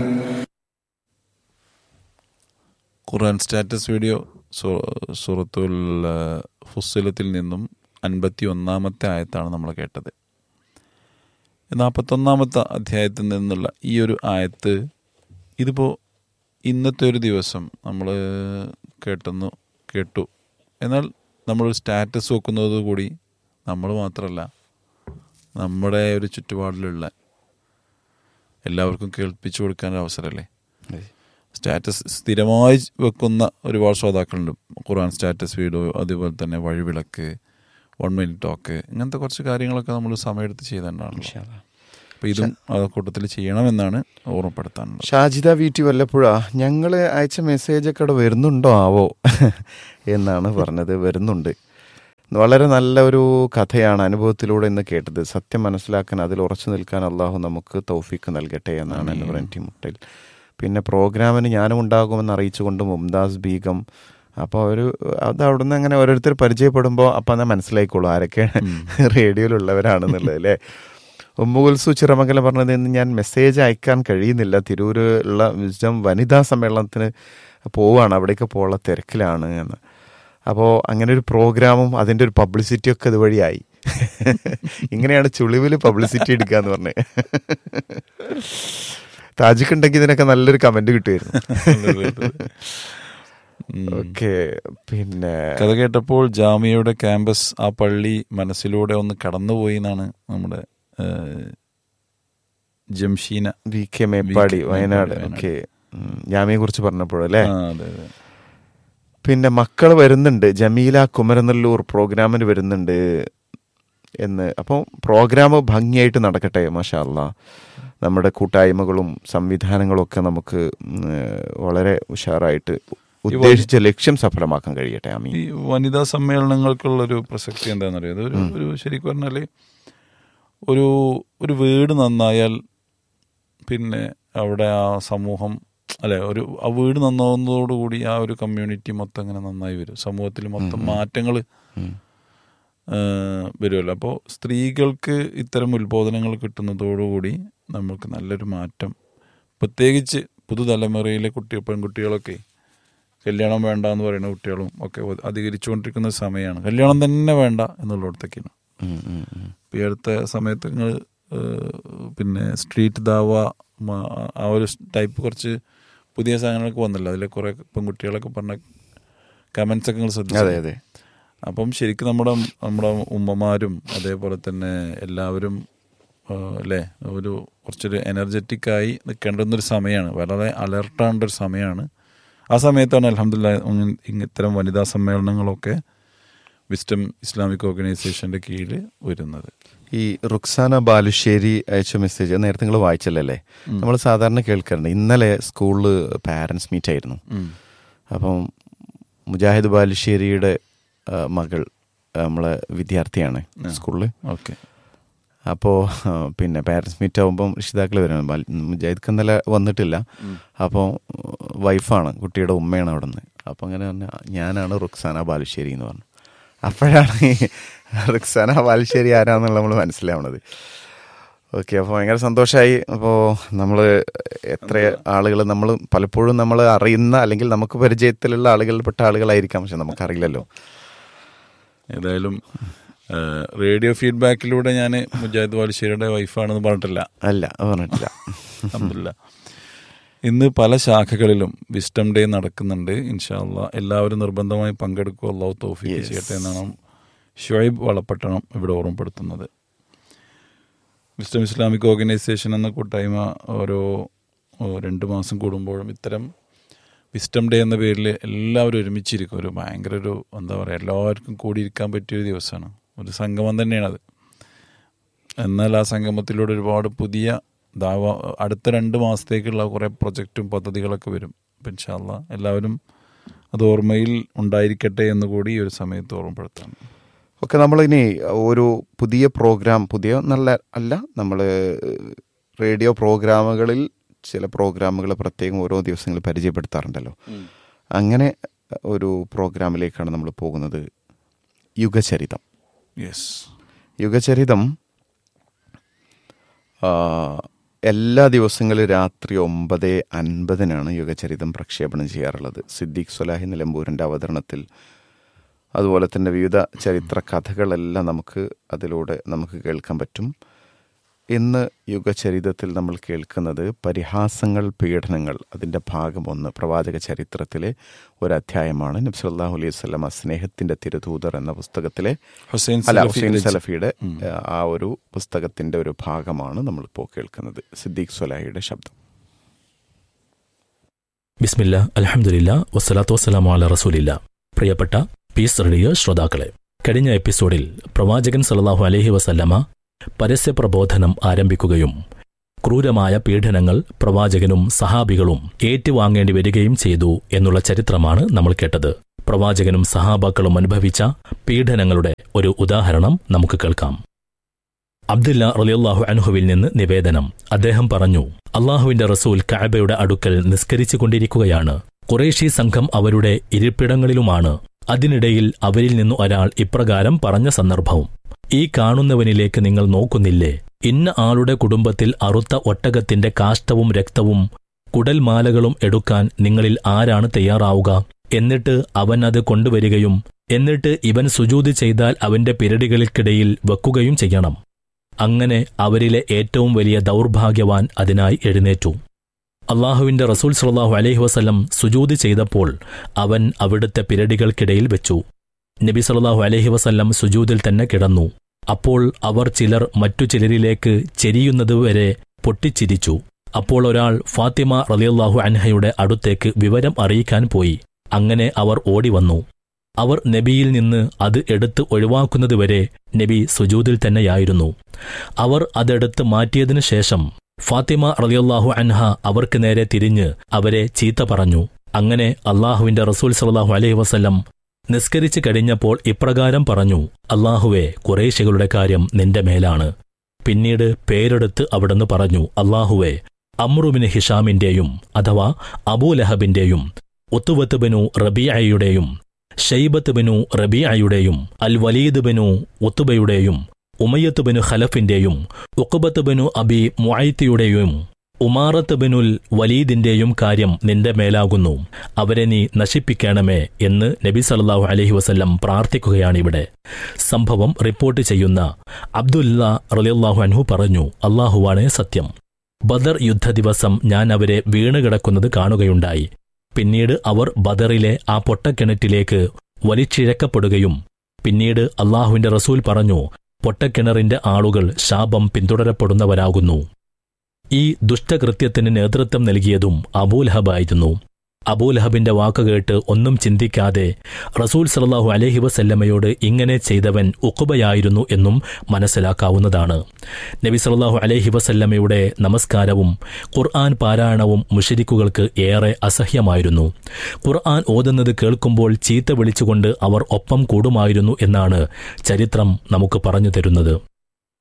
[SPEAKER 2] ഖുർആൻ സ്റ്റാറ്റസ് വീഡിയോ സൂ- സൂറത്തുൽ ആ, ഫുസ്സിലത്തിൽ നിന്നും അൻപത്തി ഒന്നാമത്തെ ആയത്താണ് നമ്മൾ കേട്ടത് നാൽപ്പത്തൊന്നാമത്തെ അധ്യായത്തിൽ നിന്നുള്ള ഈ ഒരു ആയത്ത് ഇതിപ്പോൾ ഇന്നത്തെ ഒരു ദിവസം നമ്മൾ കേട്ടുന്നു കേട്ടു എന്നാൽ നമ്മൾ സ്റ്റാറ്റസ് വെക്കുന്നത് കൂടി നമ്മൾ മാത്രമല്ല നമ്മുടെ ഒരു ചുറ്റുപാടിലുള്ള എല്ലാവർക്കും കേൾപ്പിച്ചു കൊടുക്കാൻ ഒരു അവസരമല്ലേ സ്റ്റാറ്റസ് സ്ഥിരമായി വെക്കുന്ന ഒരുപാട് ശ്രോതാക്കളുണ്ട് ഖുർആൻ സ്റ്റാറ്റസ് വീഡിയോ അതുപോലെ തന്നെ വഴിവിളക്ക് വൺ മിനിറ്റ് ടോക്ക് ഇങ്ങനത്തെ കുറച്ച് കാര്യങ്ങളൊക്കെ നമ്മൾ സമയമെടുത്ത് ചെയ്തിട്ടുണ്ടാണല്ലോ അപ്പോൾ ഇതും ആ കൂട്ടത്തിൽ ചെയ്യണമെന്നാണ് ഓർമ്മപ്പെടുത്താനുള്ളത്
[SPEAKER 1] ഷാജിദ വീട്ടി വല്ലപ്പോഴാ ഞങ്ങൾ അയച്ച മെസ്സേജൊക്കെ അവിടെ വരുന്നുണ്ടോ ആവോ എന്നാണ് പറഞ്ഞത് വരുന്നുണ്ട് വളരെ നല്ല ഒരു കഥയാണ് അനുഭവത്തിലൂടെ ഇന്ന് കേട്ടത് സത്യം മനസ്സിലാക്കാൻ അതിൽ ഉറച്ചു നിൽക്കാൻ അള്ളാഹു നമുക്ക് തൗഫീക്ക് നൽകട്ടെ എന്നാണ് എന്ന് പറയുന്നത് മുട്ടയിൽ പിന്നെ പ്രോഗ്രാമിന് ഞാനും ഉണ്ടാകുമെന്ന് അറിയിച്ചുകൊണ്ട് മുംതാസ് ബീഗം അപ്പോൾ ഒരു അത് അവിടുന്ന് അങ്ങനെ ഓരോരുത്തർ പരിചയപ്പെടുമ്പോൾ അപ്പം എന്നാൽ മനസ്സിലായിക്കോളൂ ആരൊക്കെ റേഡിയോയിലുള്ളവരാണെന്നുള്ളത് അല്ലേ ഉമ്മുകുൽസു ചിറമംഗലം പറഞ്ഞത് ഇന്ന് ഞാൻ മെസ്സേജ് അയക്കാൻ കഴിയുന്നില്ല തിരൂരുള്ള വിസ്ഡം വനിതാ സമ്മേളനത്തിന് പോവുകയാണ് അവിടേക്ക് പോകാനുള്ള തിരക്കിലാണ് എന്ന് അപ്പോൾ അങ്ങനെ ഒരു പ്രോഗ്രാമും അതിൻ്റെ ഒരു പബ്ലിസിറ്റി ഒക്കെ ഇതുവഴിയായി ഇങ്ങനെയാണ് ചുളിവിൽ പബ്ലിസിറ്റി എടുക്കുക എന്ന് പറഞ്ഞത് താജിക്കുണ്ടെങ്കിൽ ഇതിനൊക്കെ നല്ലൊരു കമന്റ് കിട്ടുമായിരുന്നു ഓക്കെ പിന്നെ
[SPEAKER 2] കഥ കേട്ടപ്പോൾ ജാമിയയുടെ ക്യാമ്പസ് ആ പള്ളി മനസ്സിലൂടെ ഒന്ന് കടന്നുപോയി എന്നാണ് നമ്മുടെ ഏഹ്, Jamsheena
[SPEAKER 1] V K Meppadi
[SPEAKER 2] V K
[SPEAKER 1] Wayanad
[SPEAKER 2] Meppadi,
[SPEAKER 1] okay ജാമിയെ കുറിച്ച് പറഞ്ഞപ്പോഴല്ലേ
[SPEAKER 2] ആ, അതെ അതെ
[SPEAKER 1] പിന്നെ മക്കൾ വരുന്നുണ്ട് ജമീല കുമരനെല്ലൂർ പ്രോഗ്രാമിന് വരുന്നുണ്ട് എന്ന് അപ്പോൾ പ്രോഗ്രാം ഭംഗിയായിട്ട് നടക്കട്ടെ മാഷാ അല്ലാ നമ്മുടെ കൂട്ടായ്മകളും സംവിധാനങ്ങളും ഒക്കെ നമുക്ക് ഉം, വളരെ ഉഷാറായിട്ട് ഉദ്ദേശിച്ച ലക്ഷ്യം സഫലമാക്കാൻ കഴിയട്ടെ അമീൻ
[SPEAKER 2] ഈ വനിതാ സമ്മേളനങ്ങൾക്കുള്ള ഒരു പ്രസക്തി എന്താണെന്നറിയോ അത് ഒരു ഒരു ശരിക്കും പറഞ്ഞാല് ഒരു ഒരു വീട് നന്നായാൽ പിന്നെ അവിടെ ആ സമൂഹം അല്ലെ ഒരു ആ വീട് നന്നാവുന്നതോടുകൂടി ആ ഒരു കമ്മ്യൂണിറ്റി മൊത്തം അങ്ങനെ നന്നായി വരും സമൂഹത്തിൽ മൊത്തം മാറ്റങ്ങൾ വരുമല്ലോ അപ്പോൾ സ്ത്രീകൾക്ക് ഇത്തരം ഉത്ബോധനങ്ങൾ കിട്ടുന്നതോടുകൂടി നമുക്ക് നല്ലൊരു മാറ്റം പ്രത്യേകിച്ച് പുതുതലമുറയിലെ കുട്ടി പെൺകുട്ടികളൊക്കെ കല്യാണം വേണ്ട എന്ന് പറയുന്ന കുട്ടികളും ഒക്കെ അധികരിച്ചുകൊണ്ടിരിക്കുന്ന സമയമാണ് കല്യാണം തന്നെ വേണ്ട എന്നുള്ളിടത്തൊക്കെയാണ്
[SPEAKER 1] ഉം, ഉം, ഉം.
[SPEAKER 2] ഇപ്പം ഈ അടുത്ത സമയത്ത് നിങ്ങൾ പിന്നെ സ്ട്രീറ്റ് ദാവ മ- ആ ഒരു ടൈപ്പ് കുറച്ച് പുതിയ സാധനങ്ങളൊക്കെ വന്നല്ലോ അതിലെ കുറേ പെൺകുട്ടികളൊക്കെ പറഞ്ഞ കമൻസ് ഒക്കെ നിങ്ങൾ
[SPEAKER 1] അതെ
[SPEAKER 2] ശ്രദ്ധിച്ചു
[SPEAKER 1] അതെ
[SPEAKER 2] അപ്പം ശരിക്കും നമ്മുടെ നമ്മുടെ ഉമ്മമാരും അതേപോലെ തന്നെ എല്ലാവരും ആ, അല്ലേ ഒരു കുറച്ചൊരു എനർജറ്റിക് ആയി നിൽക്കേണ്ടുന്നൊരു സമയമാണ് വളരെ അലർട്ടാണ്ട ഒരു സമയമാണ് ആ സമയത്താണ് അലഹമില്ല ഇത്തരം വനിതാ സമ്മേളനങ്ങളൊക്കെ വിസ്റ്റം ഇസ്ലാമിക് ഓർഗനൈസേഷന്റെ കീഴിൽ വരുന്നത്
[SPEAKER 1] ഈ റുക്സാന ബാലുശ്ശേരി അയച്ച മെസ്സേജ് നേരത്തെ നിങ്ങൾ വായിച്ചല്ലേ നമ്മൾ സാധാരണ കേൾക്കാറുണ്ട് ഇന്നലെ സ്കൂളിൽ പാരൻസ് മീറ്റ് ആയിരുന്നു അപ്പം മുജാഹിദ് ബാലുശ്ശേരിയുടെ ആ, മകൾ ആ, നമ്മളെ വിദ്യാർത്ഥിയാണ് സ്കൂളിൽ
[SPEAKER 2] ഓക്കെ
[SPEAKER 1] അപ്പോൾ പിന്നെ പാരൻസ് മീറ്റ് ആകുമ്പം രക്ഷിതാക്കൾ വരണം ബൽ- മുജാഹിദ്ക്ക് ഇന്നലെ വന്നിട്ടില്ല അപ്പോൾ വൈഫാണ് കുട്ടിയുടെ ഉമ്മയാണ് അവിടെ നിന്ന് അപ്പോൾ അങ്ങനെ പറഞ്ഞ ഞാനാണ് റുക്സാന ബാലുശ്ശേരി എന്ന് പറഞ്ഞു അപ്പോഴാണ് ഈ റുക്സാന ബാലുശ്ശേരി ആരാന്നുള്ള നമ്മൾ മനസ്സിലാവണത് ഓക്കെ അപ്പോൾ ഭയങ്കര സന്തോഷമായി അപ്പോൾ നമ്മൾ എത്ര ആളുകൾ നമ്മൾ പലപ്പോഴും നമ്മൾ അറിയുന്ന അല്ലെങ്കിൽ നമുക്ക് പരിചയത്തിലുള്ള ആളുകളിൽപ്പെട്ട ആളുകളായിരിക്കാം പക്ഷെ നമുക്കറിയില്ലല്ലോ
[SPEAKER 2] ഏതായാലും റേഡിയോ ഫീഡ്ബാക്കിലൂടെ ഞാൻ മുജാഹിദ് വാലിശ്ശേരിയുടെ വൈഫാണെന്ന് പറഞ്ഞിട്ടില്ല
[SPEAKER 1] അല്ല അത് പറഞ്ഞിട്ടില്ല
[SPEAKER 2] അൽഹംദുലില്ലാ. ഇന്ന് പല ശാഖകളിലും വിസ്റ്റം ഡേ നടക്കുന്നുണ്ട് ഇൻഷാല്ല എല്ലാവരും നിർബന്ധമായി പങ്കെടുക്കുക അള്ളാഹു തോഫിക്ക്
[SPEAKER 1] Yes.
[SPEAKER 2] ചെയ്യട്ടെ എന്നാണ് ഷുഐബ് വളപ്പട്ടണം ഇവിടെ ഓർമ്മപ്പെടുത്തുന്നത് വിസ്റ്റം ഇസ്ലാമിക് ഓർഗനൈസേഷൻ എന്ന കൂട്ടായ്മ ഓരോ ഓ, രണ്ട് മാസം കൂടുമ്പോഴും ഇത്തരം വിസ്റ്റം ഡേ എന്ന പേരിൽ എല്ലാവരും ഒരുമിച്ചിരിക്കും ഒരു ഭയങ്കര ഒരു എന്താ പറയുക എല്ലാവർക്കും കൂടിയിരിക്കാൻ പറ്റിയൊരു ദിവസമാണ് ഒരു സംഗമം തന്നെയാണത് എന്നാൽ ആ സംഗമത്തിലൂടെ ഒരുപാട് പുതിയ ദാവ അടുത്ത രണ്ട് മാസത്തേക്കുള്ള കുറേ പ്രൊജക്റ്റും പദ്ധതികളൊക്കെ വരും അപ്പം ഇൻഷാല്ല എല്ലാവരും അത് ഓർമ്മയിൽ ഉണ്ടായിരിക്കട്ടെ എന്ന് കൂടി ഈ ഒരു സമയത്ത് ഓർമ്മപ്പെടുത്താണ്
[SPEAKER 1] ഓക്കെ നമ്മളിനി ഒരു പുതിയ പ്രോഗ്രാം പുതിയ നല്ല അല്ല നമ്മൾ റേഡിയോ പ്രോഗ്രാമുകളിൽ ചില പ്രോഗ്രാമുകൾ പ്രത്യേകം ഓരോ ദിവസങ്ങളിൽ പരിചയപ്പെടുത്താറുണ്ടല്ലോ അങ്ങനെ ഒരു പ്രോഗ്രാമിലേക്കാണ് നമ്മൾ പോകുന്നത് യുഗചരിതം
[SPEAKER 2] യെസ്
[SPEAKER 1] യുഗചരിതം ആ, എല്ലാ ദിവസങ്ങളും രാത്രി ഒമ്പത് അൻപതിനാണ് യുഗചരിതം പ്രക്ഷേപണം ചെയ്യാറുള്ളത് സിദ്ദീഖ് സുലാഹി നിലമ്പൂരിൻ്റെ അവതരണത്തിൽ അതുപോലെ തന്നെ വിവിധ ചരിത്ര കഥകളെല്ലാം നമുക്ക് അതിലൂടെ നമുക്ക് കേൾക്കാൻ പറ്റും ഇന്ന് യുഗചരിതത്തിൽ നമ്മൾ കേൾക്കുന്നത് പരിഹാസങ്ങൾ പീഡനങ്ങൾ അതിൻ്റെ ഭാഗം ഒന്ന് പ്രവാചക ചരിത്രത്തിലെ ഒരധ്യായമാണ് നബ്സല്ലാഹു അലൈഹി സ്വലമ സ്നേഹത്തിൻ്റെ തിരുദൂതർ എന്ന പുസ്തകത്തിലെ
[SPEAKER 2] ഹുസൈൻ
[SPEAKER 1] അല്ല
[SPEAKER 2] സലഫി
[SPEAKER 1] ഹുസൈൻ
[SPEAKER 2] രചി-
[SPEAKER 1] സലഫിയുടെ ഏഹ്, ആ ഒരു പുസ്തകത്തിന്റെ ഒരു ഭാഗമാണ് നമ്മളിപ്പോൾ കേൾക്കുന്നത് സിദ്ദീഖ് സ്വലാഹിയുടെ ശബ്ദം
[SPEAKER 6] ബിസ്മില്ല അലഹമുല്ല വസ്സലാത്തു വസ്സലാമു അല റസൂലില്ല പ്രിയപ്പെട്ട പീസ് റേഡിയോ ശ്രോതാക്കളെ കഴിഞ്ഞ എപ്പിസോഡിൽ പ്രവാചകൻ സല്ലല്ലാഹു അലൈഹി വസല്ലമ പരസ്യ പ്രബോധനം ആരംഭിക്കുകയും ക്രൂരമായ പീഡനങ്ങൾ പ്രവാചകനും സഹാബികളും ഏറ്റുവാങ്ങേണ്ടി വരികയും ചെയ്തു എന്നുള്ള ചരിത്രമാണ് നമ്മൾ കേട്ടത് പ്രവാചകനും സഹാബാക്കളും അനുഭവിച്ച പീഡനങ്ങളുടെ ഒരു ഉദാഹരണം നമുക്ക് കേൾക്കാം അബ്ദുല്ല റളിയല്ലാഹു അൻഹുവിൽ നിന്ന് നിവേദനം അദ്ദേഹം പറഞ്ഞു അള്ളാഹുവിന്റെ റസൂൽ കഅബയുടെ അടുക്കൽ നിസ്കരിച്ചു കൊണ്ടിരിക്കുകയാണ് കുറേശി സംഘം അവരുടെ ഇരിപ്പിടങ്ങളിലുമാണ് അതിനിടയിൽ അവരിൽ നിന്നു ഒരാൾ ഇപ്രകാരം പറഞ്ഞ സന്ദർഭവും ഈ കാണുന്നവനിലേക്ക് നിങ്ങൾ നോക്കുന്നില്ലേ ഇന്ന ആളുടെ കുടുംബത്തിൽ അറുത്ത ഒട്ടകത്തിന്റെ കാഷ്ടവും രക്തവും കുടൽമാലകളും എടുക്കാൻ നിങ്ങളിൽ ആരാണ് തയ്യാറാവുക എന്നിട്ട് അവൻ അത് കൊണ്ടുവരികയും എന്നിട്ട് ഇവൻ സുജൂത് ചെയ്താൽ അവന്റെ പിരടികൾക്കിടയിൽ വെക്കുകയും ചെയ്യണം അങ്ങനെ അവരിലെ ഏറ്റവും വലിയ ദൗർഭാഗ്യവാൻ അതിനായി എഴുന്നേറ്റു അള്ളാഹുവിന്റെ റസൂൽ സല്ലല്ലാഹു അലൈഹി വസല്ലം സുജൂത് ചെയ്തപ്പോൾ അവൻ അവിടുത്തെ പിരടികൾക്കിടയിൽ വെച്ചു നബി സല്ലല്ലാഹു അലൈഹി വസല്ലം സുജൂതിൽ തന്നെ കിടന്നു അപ്പോൾ അവർ ചിലർ മറ്റു ചിലരിലേക്ക് ചെരിയുന്നതുവരെ പൊട്ടിച്ചിരിച്ചു അപ്പോൾ ഒരാൾ ഫാത്തിമ റളിയല്ലാഹു അൻഹയുടെ അടുത്തേക്ക് വിവരം അറിയിക്കാൻ പോയി അങ്ങനെ അവർ ഓടിവന്നു അവർ നബിയിൽ നിന്ന് അത് എടുത്ത് ഒഴിവാക്കുന്നതുവരെ നബി സുജൂദിൽ തന്നെയായിരുന്നു അവർ അതെടുത്ത് മാറ്റിയതിനു ശേഷം ഫാത്തിമ റളിയല്ലാഹു അൻഹ അവർക്ക് നേരെ തിരിഞ്ഞ് അവരെ ചീത്ത പറഞ്ഞു അങ്ങനെ അള്ളാഹുവിന്റെ റസൂൽ സല്ലല്ലാഹു അലൈഹി വസല്ലം നിസ്കരിച്ചു കഴിഞ്ഞപ്പോൾ ഇപ്രകാരം പറഞ്ഞു അള്ളാഹുവെ കുറേശികളുടെ കാര്യം നിന്റെ മേലാണ് പിന്നീട് പേരെടുത്ത് അവിടുന്ന് പറഞ്ഞു അള്ളാഹുവെ അമ്രുബിന് ഹിഷാമിന്റെയും അഥവാ അബൂലഹബിന്റെയും ഉത്തുവത്ത് ബിനു റബിയയുടെയും ഷെയ്ബത്ത് ബിനു റബിയയുടെയും അൽ വലീദ് ബിനു ഉത്തുബയുടെയും ഉമയ്യത്ത് ബിനു ഖലഫിന്റെയും ഉഖബത്ത് ബിനു അബി മുഐത്തിയുടെയും ഉമാറത്ത് ബിനുൽ വലീദിന്റെയും കാര്യം നിന്റെ മേലാകുന്നു അവരെ നീ നശിപ്പിക്കണമേ എന്ന് നബി സല്ലല്ലാഹു അലൈഹി വസല്ലം പ്രാർത്ഥിക്കുകയാണിവിടെ സംഭവം റിപ്പോർട്ട് ചെയ്യുന്ന അബ്ദുല്ല റളിയല്ലാഹു അൻഹു പറഞ്ഞു അള്ളാഹുവാണേ സത്യം ബദർ യുദ്ധ ദിവസം ഞാൻ അവരെ വീണുകിടക്കുന്നത് കാണുകയുണ്ടായി പിന്നീട് അവർ ബദറിലെ ആ പൊട്ടക്കിണറ്റിലേക്ക് വലിച്ചിഴക്കപ്പെടുകയും പിന്നീട് അള്ളാഹുവിന്റെ റസൂൽ പറഞ്ഞു പൊട്ടക്കിണറിന്റെ ആളുകൾ ശാപം പിന്തുടരപ്പെടുന്നവരാകുന്നു ഈ ദുഷ്ടകൃത്യത്തിന് നേതൃത്വം നൽകിയതും അബൂലഹബായിരുന്നു അബൂലഹബിന്റെ വാക്കുകേട്ട് ഒന്നും ചിന്തിക്കാതെ റസൂൽ സല്ലല്ലാഹു അലൈഹി വസല്ലമയോട് ഇങ്ങനെ ചെയ്തവൻ ഉഖുബയായിരുന്നു എന്നും മനസ്സിലാക്കാവുന്നതാണ് നബി സല്ലല്ലാഹു അലൈഹി വസല്ലമയുടെ നമസ്കാരവും ഖുർആൻ പാരായണവും മുഷരിക്കുകൾക്ക് ഏറെ അസഹ്യമായിരുന്നു ഖുർആൻ ഓതുന്നത് കേൾക്കുമ്പോൾ ചീത്ത വിളിച്ചുകൊണ്ട് അവർ ഒപ്പം കൂടുമായിരുന്നു എന്നാണ് ചരിത്രം നമുക്ക് പറഞ്ഞു തരുന്നത്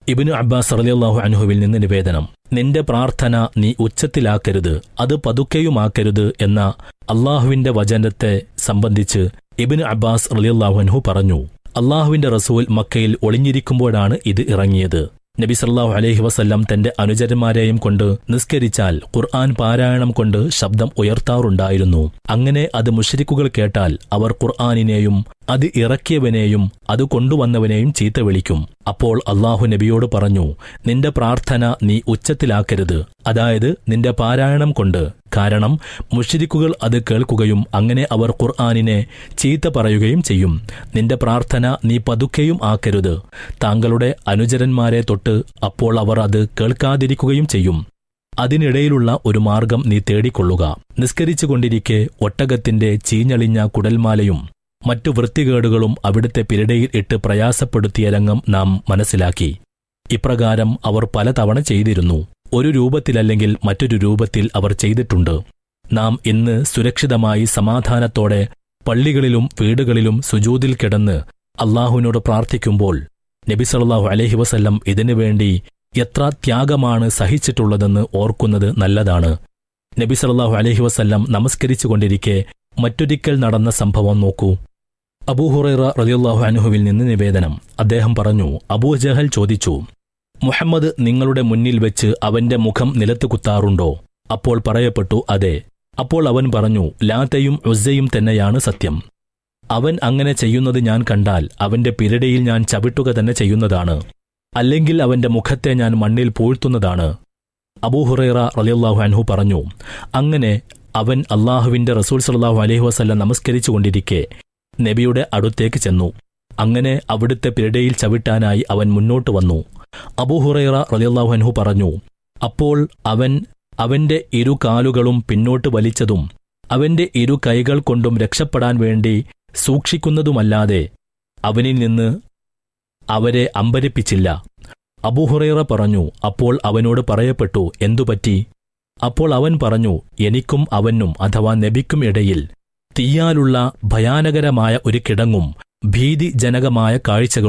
[SPEAKER 6] ഇബിനു അബ്ബാസ് റളിയല്ലാഹു അൻഹുവിൽ നിന്ന് നിവേദനം നിന്റെ പ്രാർത്ഥന നീ ഉച്ചത്തിലാക്കരുത് അത് പതുക്കെയുമാക്കരുത് എന്ന അള്ളാഹുവിന്റെ വചനത്തെ സംബന്ധിച്ച് ഇബിനു അബ്ബാസ് റളിയല്ലാഹു അൻഹു പറഞ്ഞു അള്ളാഹുവിന്റെ റസൂൽ മക്കയിൽ ഒളിഞ്ഞിരിക്കുമ്പോഴാണ് ഇത് ഇറങ്ങിയത് നബി സല്ലല്ലാഹു അലൈഹി വസല്ലം തന്റെ അനുചരന്മാരെയും കൊണ്ട് നിസ്കരിച്ചാൽ ഖുർആൻ പാരായണം കൊണ്ട് ശബ്ദം ഉയർത്താറുണ്ടായിരുന്നു അങ്ങനെ അത് മുഷരിക്കുകൾ കേട്ടാൽ അവർ ഖുർആനിനെയും അത് ഇറക്കിയവനെയും അത് കൊണ്ടുവന്നവനെയും ചീത്ത വിളിക്കും അപ്പോൾ അള്ളാഹു നബിയോട് പറഞ്ഞു നിന്റെ പ്രാർത്ഥന നീ ഉച്ചത്തിലാക്കരുത് അതായത് നിന്റെ പാരായണം കൊണ്ട് കാരണം മുഷരിക്കുകൾ അത് കേൾക്കുകയും അങ്ങനെ അവർ ഖുർആാനിനെ ചീത്ത പറയുകയും ചെയ്യും നിന്റെ പ്രാർത്ഥന നീ പതുക്കെയും ആക്കരുത് താങ്കളുടെ അനുചരന്മാരെ തൊട്ട് അപ്പോൾ അവർ അത് കേൾക്കാതിരിക്കുകയും ചെയ്യും അതിനിടയിലുള്ള ഒരു മാർഗം നീ തേടിക്കൊള്ളുക നിസ്കരിച്ചുകൊണ്ടിരിക്കെ ഒട്ടകത്തിന്റെ ചീഞ്ഞളിഞ്ഞ കുടൽമാലയും മറ്റു വൃത്തികേടുകളും അവിടുത്തെ പിരടയിൽ ഇട്ട് പ്രയാസപ്പെടുത്തിയ രംഗം നാം മനസ്സിലാക്കി ഇപ്രകാരം അവർ പലതവണ ചെയ്തിരുന്നു ഒരു രൂപത്തിലല്ലെങ്കിൽ മറ്റൊരു രൂപത്തിൽ അവർ ചെയ്തിട്ടുണ്ട് നാം ഇന്ന് സുരക്ഷിതമായി സമാധാനത്തോടെ പള്ളികളിലും വീടുകളിലും സുജൂതിൽ കിടന്ന് അള്ളാഹുവിനോട് പ്രാർത്ഥിക്കുമ്പോൾ നബി സല്ലല്ലാഹു അലൈഹി വസല്ലം ഇതിനുവേണ്ടി എത്ര ത്യാഗമാണ് സഹിച്ചിട്ടുള്ളതെന്ന് ഓർക്കുന്നത് നല്ലതാണ് നബി സല്ലല്ലാഹു അലൈഹി വസല്ലം നമസ്കരിച്ചുകൊണ്ടിരിക്കെ മറ്റൊരിക്കൽ നടന്ന സംഭവം നോക്കൂ അബൂഹുറൈറ റളിയല്ലാഹു അൻഹുവിൽ നിന്ന് നിവേദനം അദ്ദേഹം പറഞ്ഞു അബൂജഹൽ ചോദിച്ചു മുഹമ്മദ് നിങ്ങളുടെ മുന്നിൽ വെച്ച് അവന്റെ മുഖം നിലത്ത് കുത്താറുണ്ടോ അപ്പോൾ പറയപ്പെട്ടു അതെ അപ്പോൾ അവൻ പറഞ്ഞു ലാത്തയും ഉസ്സയും തന്നെയാണ് സത്യം അവൻ അങ്ങനെ ചെയ്യുന്നത് ഞാൻ കണ്ടാൽ അവന്റെ പിരടയിൽ ഞാൻ ചവിട്ടുക തന്നെ ചെയ്യുന്നതാണ് അല്ലെങ്കിൽ അവന്റെ മുഖത്തെ ഞാൻ മണ്ണിൽ പൂഴ്ത്തുന്നതാണ് അബൂഹുറൈറ റളിയല്ലാഹു അൻഹു പറഞ്ഞു അങ്ങനെ അവൻ അള്ളാഹുവിന്റെ റസൂൽ സല്ലല്ലാഹു അലൈഹി വസല്ലം നമസ്കരിച്ചുകൊണ്ടിരിക്കെ നബിയുടെ അടുത്തേക്ക് ചെന്നു അങ്ങനെ അവിടുത്തെ പിരടയിൽ ചവിട്ടാനായി അവൻ മുന്നോട്ട് വന്നു അബൂഹുറൈറ റളിയല്ലാഹു അൻഹു പറഞ്ഞു അപ്പോൾ അവൻ അവന്റെ ഇരു കാലുകളും പിന്നോട്ട് വലിച്ചതും അവന്റെ ഇരു കൈകൾ കൊണ്ടും രക്ഷപ്പെടാൻ വേണ്ടി സൂക്ഷിക്കുന്നതുമല്ലാതെ അവനിൽ നിന്ന് അവരെ അമ്പരിപ്പിച്ചില്ല അബൂഹുറൈറ പറഞ്ഞു അപ്പോൾ അവനോട് പറയപ്പെട്ടു എന്തുപറ്റി അപ്പോൾ അവൻ പറഞ്ഞു എനിക്കും അവനും അഥവാ നബിക്കും ഇടയിൽ തീയാലുള്ള ഭയാനകരമായ ഒരു കിടങ്ങും ഭീതിജനകമായ കാഴ്ചകളും